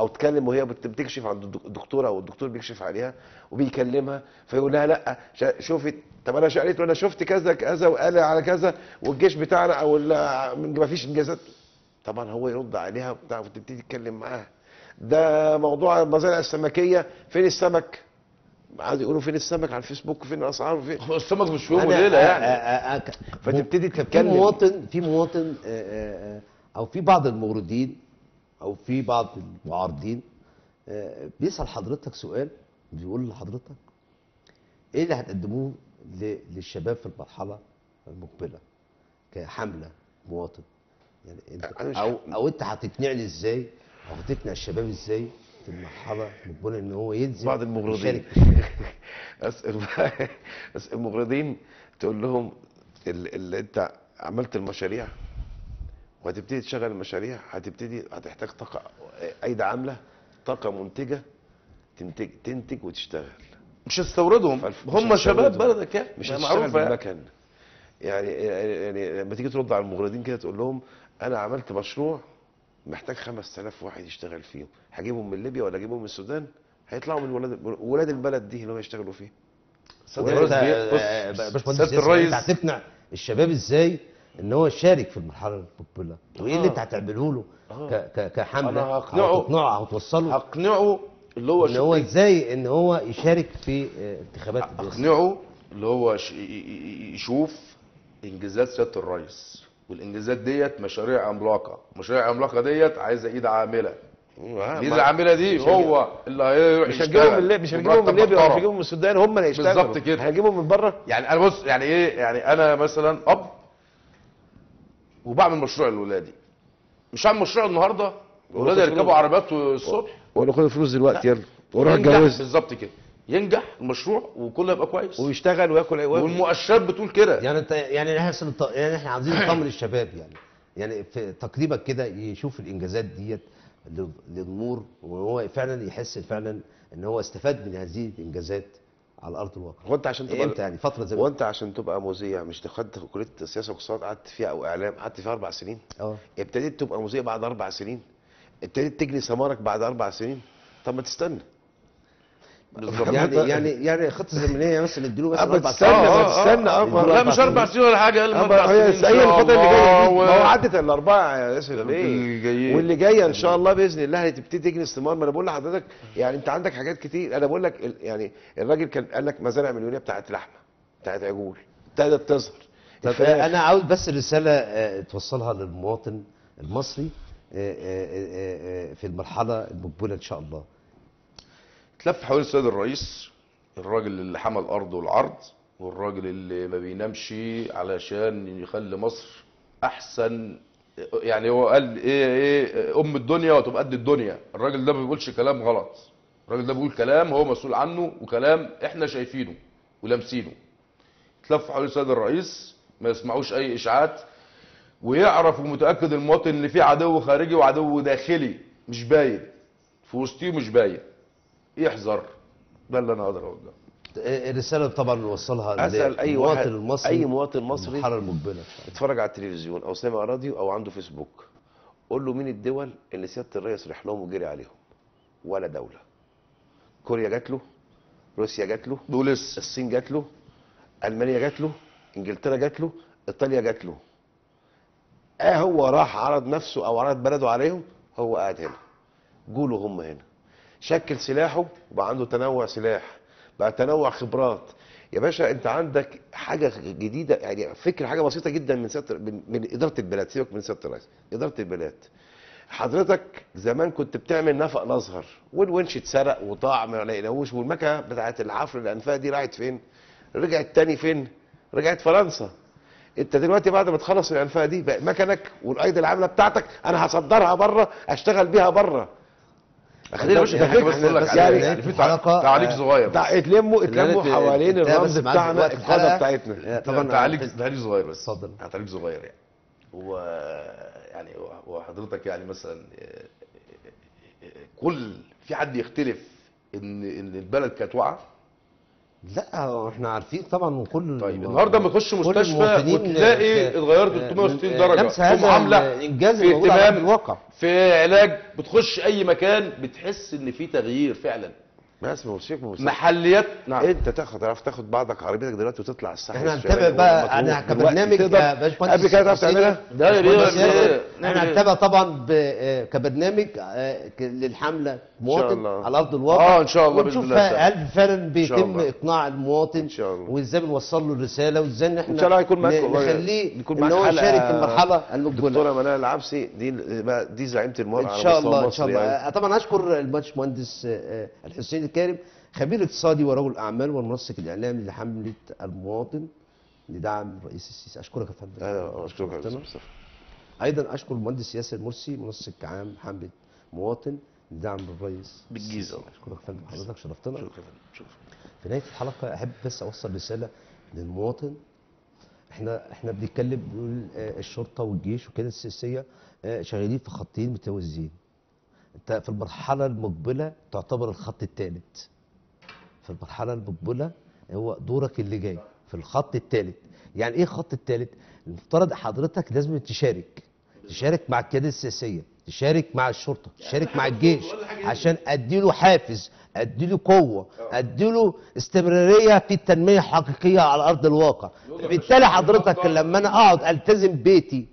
Speaker 3: او تكلم وهي بت- بتكشف عند الدك- الدكتوره او الدكتور بيكشف عليها وبيكلمها فيقول لها لا شا- شوفي طب انا قالت له انا شفت كذا كذا وقال على كذا والجيش بتاعنا او ال- ما فيش انجازات طبعا هو يرد عليها وبتاع وتبتدي تتكلم معاها ده موضوع المزارع السمكيه فين السمك عايز يقولوا فين السمك على الفيسبوك وفين الاسعار وفين
Speaker 2: هو السمك مش في يوم
Speaker 1: أنا-
Speaker 2: وليله يعني
Speaker 1: آه، آه، آه، ك-
Speaker 3: فتبتدي
Speaker 1: كان
Speaker 3: تتكلم.
Speaker 1: في مواطن في مواطن آه، آه، آه، او في بعض الموردين او في بعض المعارضين آه، بيسال حضرتك سؤال بيقول لحضرتك ايه اللي هتقدموه ل- للشباب في المرحله المقبله كحمله مواطن يعني انت
Speaker 3: أنا مش
Speaker 1: او
Speaker 3: ه-
Speaker 1: او انت هتقنعني ازاي او هتقنع الشباب ازاي في المرحله المقبله ان هو ينزل
Speaker 3: بعض المغرضين
Speaker 1: يشارك
Speaker 3: اسال بس المغرضين تقول لهم اللي, اللي انت عملت المشاريع وهتبتدي تشغل المشاريع هتبتدي هتحتاج طاقه ايدي عامله طاقه منتجه تنتج تنتج وتشتغل
Speaker 2: مش هتستوردهم
Speaker 3: فالف- مش
Speaker 2: هم شباب
Speaker 3: هتستوردهم.
Speaker 2: بلدك يعني
Speaker 3: مش
Speaker 2: ما
Speaker 3: هتشتغل
Speaker 2: معروفه يعني.
Speaker 3: بالمكن يعني يعني لما تيجي ترد على المغرضين كده تقول لهم انا عملت مشروع محتاج 5000 واحد يشتغل فيه هجيبهم من ليبيا ولا اجيبهم من السودان هيطلعوا من ولاد ولاد البلد دي اللي هم يشتغلوا فيه
Speaker 2: سيادة
Speaker 1: وانت
Speaker 2: الرئيس بي-
Speaker 1: آه،
Speaker 2: بص،
Speaker 1: آه، باشمهندس
Speaker 2: سيادة
Speaker 1: ياسر،
Speaker 2: الرئيس
Speaker 1: انت هتقنع الشباب ازاي ان هو يشارك في المرحله المقبله وايه اللي
Speaker 3: آه.
Speaker 1: انت هتعمله له
Speaker 3: آه.
Speaker 1: ك- ك- كحمله
Speaker 2: أنا
Speaker 1: أو
Speaker 2: هقنعه.
Speaker 1: تقنعه او توصله
Speaker 2: هقنعه اللي هو
Speaker 1: ان هو
Speaker 2: شيء-
Speaker 1: ازاي ان هو يشارك في آه، انتخابات الرئاسة.
Speaker 2: اقنعه اللي هو ش- ي- ي- يشوف انجازات سياده الرئيس والانجازات ديت مشاريع عملاقه مشاريع عملاقه ديت عايزه ايد عامله الايد العامله دي
Speaker 3: مش
Speaker 2: هو اللي هيروح
Speaker 3: مش هنجيبهم من ليبيا مش هنجيبهم من ليبيا ولا هنجيبهم من السودان هم اللي هيشتغلوا
Speaker 2: بالظبط كده.
Speaker 3: هنجيبهم من بره
Speaker 2: يعني انا بص يعني ايه يعني انا مثلا اب وبعمل مشروع لولادي مش هعمل مشروع النهارده ولادي
Speaker 3: فلوس.
Speaker 2: يركبوا عربيات الصبح
Speaker 3: ولا خد الفلوس دلوقتي يلا وروح
Speaker 2: ينجح
Speaker 3: اتجوز
Speaker 2: بالظبط كده ينجح المشروع وكله يبقى كويس
Speaker 3: ويشتغل وياكل وياكل
Speaker 2: والمؤشرات بتقول كده
Speaker 1: يعني انت يعني احنا الط- يعني احنا عاوزين نطمن الشباب يعني يعني في تقريبك كده يشوف الانجازات ديت لل- للنور وهو فعلا يحس فعلا ان هو استفاد من هذه الانجازات على ارض الواقع
Speaker 3: هو انت عشان تبقى
Speaker 1: امتى يعني فتره زي
Speaker 3: هو انت عشان تبقى مذيع مش دخلت في كليه السياسه والاقتصاد قعدت فيها او اعلام قعدت فيها اربع سنين
Speaker 1: اه
Speaker 3: ابتديت تبقى مذيع بعد اربع سنين ابتديت تجني ثمارك بعد اربع سنين طب ما تستنى
Speaker 2: بالظبط
Speaker 1: يعني يعني يعني خطه زمنيه مثلا اديله مثلا
Speaker 3: أما
Speaker 1: اربع
Speaker 3: تستنى،
Speaker 1: سنين.
Speaker 3: ما
Speaker 2: آه، آه،
Speaker 3: تستنى،
Speaker 2: آه.
Speaker 3: آه، ما-
Speaker 2: لا مش اربع سنين ولا حاجه اقل من اربع
Speaker 3: أما هي
Speaker 2: سنين
Speaker 3: هي
Speaker 2: إن شاء
Speaker 3: الفتره اللي جايه
Speaker 2: الله
Speaker 3: دي
Speaker 2: و-
Speaker 3: ما هو عدت الاربعه يا ياسر
Speaker 2: اللي
Speaker 3: ليه
Speaker 2: جايين.
Speaker 3: واللي جايه ان شاء الله باذن الله هتبتدي تجني استثمار ما انا بقول لحضرتك يعني انت عندك حاجات كتير انا بقول لك ال- يعني الراجل كان قال لك مزارع مليونيه بتاعت لحمه بتاعت عجول ابتدت تظهر
Speaker 1: طب
Speaker 3: الفراخ.
Speaker 1: انا عاوز بس رساله آه، توصلها للمواطن المصري آه، آه، آه، آه، في المرحله المقبله ان شاء الله
Speaker 2: تلف حوالين السيد الرئيس الراجل اللي حمل الارض والعرض والراجل اللي ما بينامش علشان يخلي مصر احسن يعني هو قال ايه ايه ام الدنيا وتبقى قد الدنيا الراجل ده ما بيقولش كلام غلط الراجل ده بيقول كلام هو مسؤول عنه وكلام احنا شايفينه ولامسينه تلف حوالين السيد الرئيس ما يسمعوش اي اشاعات ويعرف ومتاكد المواطن ان في عدو خارجي وعدو داخلي مش باين في وسطيه مش باين يحذر ده اللي انا اقدر اقوله
Speaker 1: آه، الرساله طبعا نوصلها
Speaker 3: اسال اي
Speaker 1: للمواطن
Speaker 3: واحد
Speaker 1: المصري
Speaker 3: اي مواطن مصري
Speaker 1: المرحله المقبله ان شاء الله
Speaker 3: اتفرج على التلفزيون او سامع راديو او عنده فيسبوك قول له مين الدول اللي سياده الرئيس راح لهم وجري عليهم ولا دوله كوريا جات له روسيا جات له
Speaker 2: بوليس
Speaker 3: الصين جات له المانيا جات له انجلترا جات له ايطاليا جات له اه هو راح عرض نفسه او عرض بلده عليهم هو قاعد هنا جوله هم هنا شكل سلاحه وبقى عنده تنوع سلاح بقى تنوع خبرات يا باشا انت عندك حاجه جديده يعني فكره حاجه بسيطه جدا من سيادة من, من اداره البلاد سيبك من سياده الرئيس اداره البلاد حضرتك زمان كنت بتعمل نفق الازهر والونش اتسرق وضاع ما لقيناهوش والمكنه بتاعت الحفر الانفاق دي راحت فين؟ رجعت تاني فين؟ رجعت فرنسا انت دلوقتي بعد ما تخلص الانفاق دي بقى مكنك والايدي العامله بتاعتك انا هصدرها بره اشتغل بيها بره
Speaker 2: خلينا بس
Speaker 3: ده
Speaker 2: حاجه
Speaker 3: فكرة.
Speaker 2: بس اقول لك
Speaker 1: بس
Speaker 2: عليها.
Speaker 1: يعني
Speaker 2: يعني في
Speaker 1: الحلقة،
Speaker 2: تعليق
Speaker 1: آه،
Speaker 2: صغير بس.
Speaker 3: تع- اتلموا اتلموا
Speaker 1: اللي أنا
Speaker 3: حوالين
Speaker 1: كنت- كنت
Speaker 3: الرمز
Speaker 1: بس معاك
Speaker 3: بتاعنا
Speaker 1: دلوقتي
Speaker 3: القاده
Speaker 1: الحلقة.
Speaker 3: بتاعتنا
Speaker 1: آه، طبعا
Speaker 2: تعليق
Speaker 1: عارف-
Speaker 2: تعليق صغير بس
Speaker 1: اتفضل.
Speaker 2: تعليق صغير يعني هو يعني هو حضرتك يعني مثلا آه، آه، كل في حد يختلف ان ان البلد كانت واقعه
Speaker 1: لا احنا عارفين طبعا من كل
Speaker 2: طيب النهارده لما تخش
Speaker 1: كل
Speaker 2: مستشفى
Speaker 1: المواطنين
Speaker 2: وتلاقي
Speaker 1: في-
Speaker 2: اتغيرت
Speaker 1: آه،
Speaker 2: 360
Speaker 1: من-
Speaker 2: درجه
Speaker 1: لمس
Speaker 2: في
Speaker 1: هذا
Speaker 2: معامله
Speaker 1: الانجاز
Speaker 2: في
Speaker 1: الموجود على أرض
Speaker 2: اهتمام
Speaker 1: الواقع
Speaker 2: في علاج بتخش اي مكان بتحس ان في تغيير فعلا
Speaker 3: بس ما شيك ما
Speaker 2: محليات نعم
Speaker 3: انت تاخد تعرف تاخد بعضك عربيتك دلوقتي وتطلع الساحل
Speaker 1: احنا
Speaker 3: الشمالي
Speaker 1: هنتابع
Speaker 3: ولما
Speaker 1: بقى انا
Speaker 3: تروح
Speaker 1: كبرنامج
Speaker 3: دلوقتي
Speaker 1: يا
Speaker 3: تقدر-
Speaker 1: باشمهندس
Speaker 3: قبل كده تعرف
Speaker 1: حسين،
Speaker 3: تعملها
Speaker 2: ده يا
Speaker 1: باشمهندس
Speaker 2: ريت،
Speaker 1: ياسر،
Speaker 2: نعمل
Speaker 1: احنا
Speaker 2: ايه؟
Speaker 1: هنتابع طبعا ب- آه، كبرنامج آه، ك- للحمله مواطن
Speaker 3: الله.
Speaker 1: على ارض الواقع
Speaker 2: اه ان شاء الله باذن
Speaker 1: ونشوف
Speaker 2: الله تعالى.
Speaker 1: هل فعلا بيتم
Speaker 3: الله.
Speaker 1: اقناع المواطن
Speaker 3: إن شاء الله.
Speaker 1: وازاي بنوصل له الرساله وازاي ان احنا
Speaker 3: إن شاء الله هيكون معاك
Speaker 1: ن-
Speaker 3: والله.
Speaker 1: نخليه
Speaker 3: يكون
Speaker 1: ان
Speaker 3: معاك
Speaker 1: هو
Speaker 3: حلقة
Speaker 1: يشارك في المرحله المقبله
Speaker 3: دكتوره منال العبسي دي بقى دي زعيمه المراه
Speaker 1: ان
Speaker 3: على
Speaker 1: شاء
Speaker 3: مستوى
Speaker 1: الله ان
Speaker 3: مصر
Speaker 1: شاء الله
Speaker 3: يعني.
Speaker 1: آه، طبعا اشكر الباشمهندس آه، آه، الحسين الكارم خبير اقتصادي ورجل اعمال والمنسق الاعلامي لحمله المواطن لدعم الرئيس السيسي اشكرك يا فندم
Speaker 3: انا اشكرك يا
Speaker 1: شرفتنا.
Speaker 3: استاذ مصطفى
Speaker 1: ايضا اشكر المهندس ياسر مرسي منسق عام حمله مواطن لدعم الرئيس
Speaker 3: بالجيزة.
Speaker 1: السيسي. اشكرك يا فندم حضرتك شرفتنا
Speaker 3: شكرا شكرا
Speaker 1: في نهايه الحلقه احب بس اوصل رساله للمواطن احنا احنا بنتكلم بنقول آه، الشرطه والجيش والقياده السياسيه آه، شغالين في خطين متوازيين انت في المرحله المقبله تعتبر الخط الثالث في المرحله المقبله هو دورك اللي جاي في الخط الثالث يعني ايه الخط الثالث المفترض حضرتك لازم تشارك تشارك مع القياده السياسيه تشارك مع الشرطه تشارك مع الجيش عشان اديله حافز اديله قوه اديله استمراريه في التنميه الحقيقيه على ارض الواقع بالتالي حضرتك لما انا اقعد التزم بيتي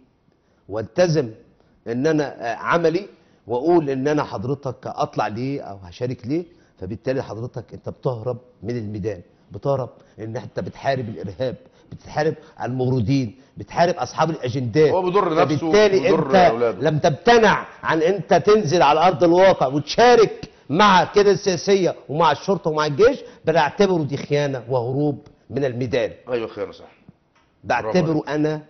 Speaker 1: والتزم ان انا آه، عملي واقول ان انا حضرتك اطلع ليه او هشارك ليه فبالتالي حضرتك انت بتهرب من الميدان بتهرب ان انت بتحارب الارهاب بتحارب الموردين بتحارب اصحاب الاجندات
Speaker 2: هو بيضر نفسه
Speaker 1: فبالتالي
Speaker 2: وبيضر
Speaker 1: انت
Speaker 2: أولاده.
Speaker 1: لم تمتنع عن انت تنزل على ارض الواقع وتشارك مع القياده السياسيه ومع الشرطه ومع الجيش بنعتبره دي خيانه وهروب من الميدان
Speaker 2: ايوه خير صح
Speaker 1: بعتبره انا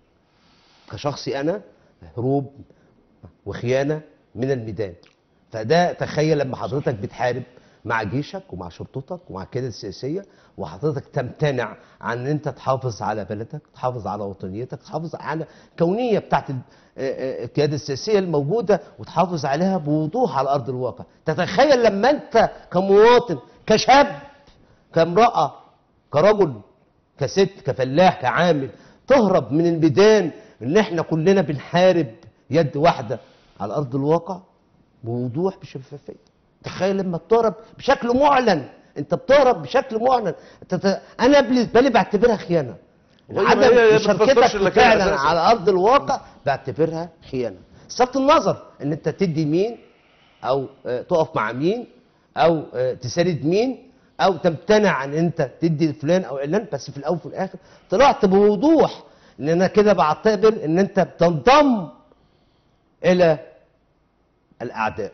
Speaker 1: كشخصي انا هروب وخيانه من الميدان فده تخيل لما حضرتك بتحارب مع جيشك ومع شرطتك ومع القياده السياسيه وحضرتك تمتنع عن ان انت تحافظ على بلدك تحافظ على وطنيتك تحافظ على كونيه بتاعت ال- آه، آه، القياده السياسيه الموجوده وتحافظ عليها بوضوح على ارض الواقع تتخيل لما انت كمواطن كشاب كامراه كرجل كست كفلاح كعامل تهرب من الميدان ان احنا كلنا بنحارب يد واحده على ارض الواقع بوضوح بشفافيه تخيل لما تهرب بشكل معلن انت بتهرب بشكل معلن تت... انا بالنسبه لي بعتبرها خيانه
Speaker 2: وهي-
Speaker 1: عدم
Speaker 2: هي- هي
Speaker 1: مشاركتك
Speaker 2: بتفسرش إلا كده
Speaker 1: فعلا
Speaker 2: أساساً.
Speaker 1: على ارض الواقع بعتبرها خيانه صرف النظر ان انت تدي مين او آه، تقف مع مين او آه، تساند مين او تمتنع عن انت تدي لفلان او علان بس في الاول وفي الاخر طلعت بوضوح ان انا كده بعتبر ان انت بتنضم الى الاعداء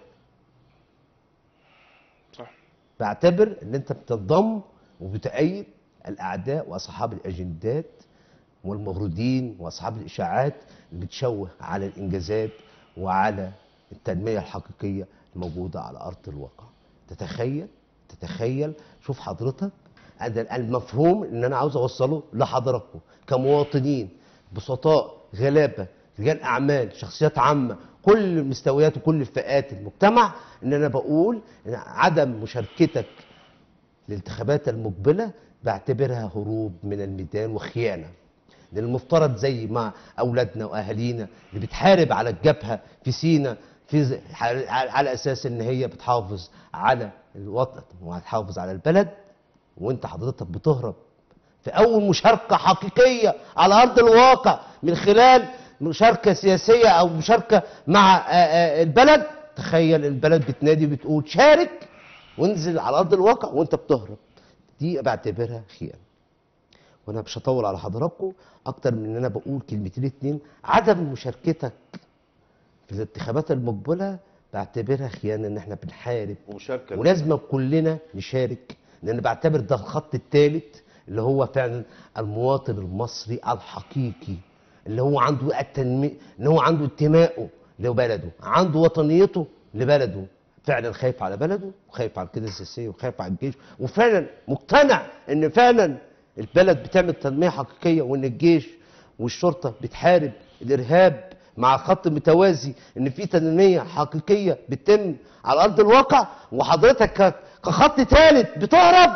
Speaker 2: صح
Speaker 1: بعتبر ان انت بتنضم وبتأيد الاعداء واصحاب الاجندات والمغرضين واصحاب الاشاعات اللي بتشوه على الانجازات وعلى التنميه الحقيقيه الموجوده على ارض الواقع تتخيل تتخيل شوف حضرتك هذا المفهوم ان انا عاوز اوصله لحضراتكم كمواطنين بسطاء غلابه رجال اعمال شخصيات عامه كل مستويات وكل فئات المجتمع ان انا بقول إن عدم مشاركتك الانتخابات المقبله بعتبرها هروب من الميدان وخيانه لان المفترض زي ما اولادنا واهالينا اللي بتحارب على الجبهه في سينا في ز- على على اساس ان هي بتحافظ على الوطن وهتحافظ على البلد وانت حضرتك بتهرب في اول مشاركه حقيقيه على ارض الواقع من خلال مشاركه سياسيه او مشاركه مع آه، آه، البلد تخيل البلد بتنادي بتقول شارك وانزل على ارض الواقع وانت بتهرب دي بعتبرها خيانه وانا مش هطول على حضراتكم اكتر من ان انا بقول كلمتين اتنين عدم مشاركتك في الانتخابات المقبله بعتبرها خيانه ان احنا بنحارب
Speaker 3: ومشاركه
Speaker 1: ولازم كلنا نشارك لان بعتبر ده الخط الثالث اللي هو فعلا المواطن المصري الحقيقي اللي هو عنده التنمية اللي هو عنده انتمائه لبلده عنده وطنيته لبلده فعلا خايف على بلده وخايف على القياده السياسيه وخايف على الجيش وفعلا مقتنع ان فعلا البلد بتعمل تنميه حقيقيه وان الجيش والشرطه بتحارب الارهاب مع خط متوازي ان في تنميه حقيقيه بتتم على ارض الواقع وحضرتك ك- كخط ثالث بتهرب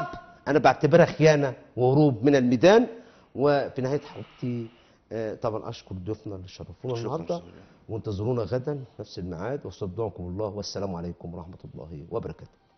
Speaker 1: انا بعتبرها خيانه وهروب من الميدان وفي نهايه حلقتي آه، طبعا اشكر ضيوفنا اللي شرفونا
Speaker 2: شكراً
Speaker 1: النهارده
Speaker 2: أستاذ
Speaker 1: وانتظرونا غدا نفس الميعاد واستودعكم الله والسلام عليكم ورحمه الله وبركاته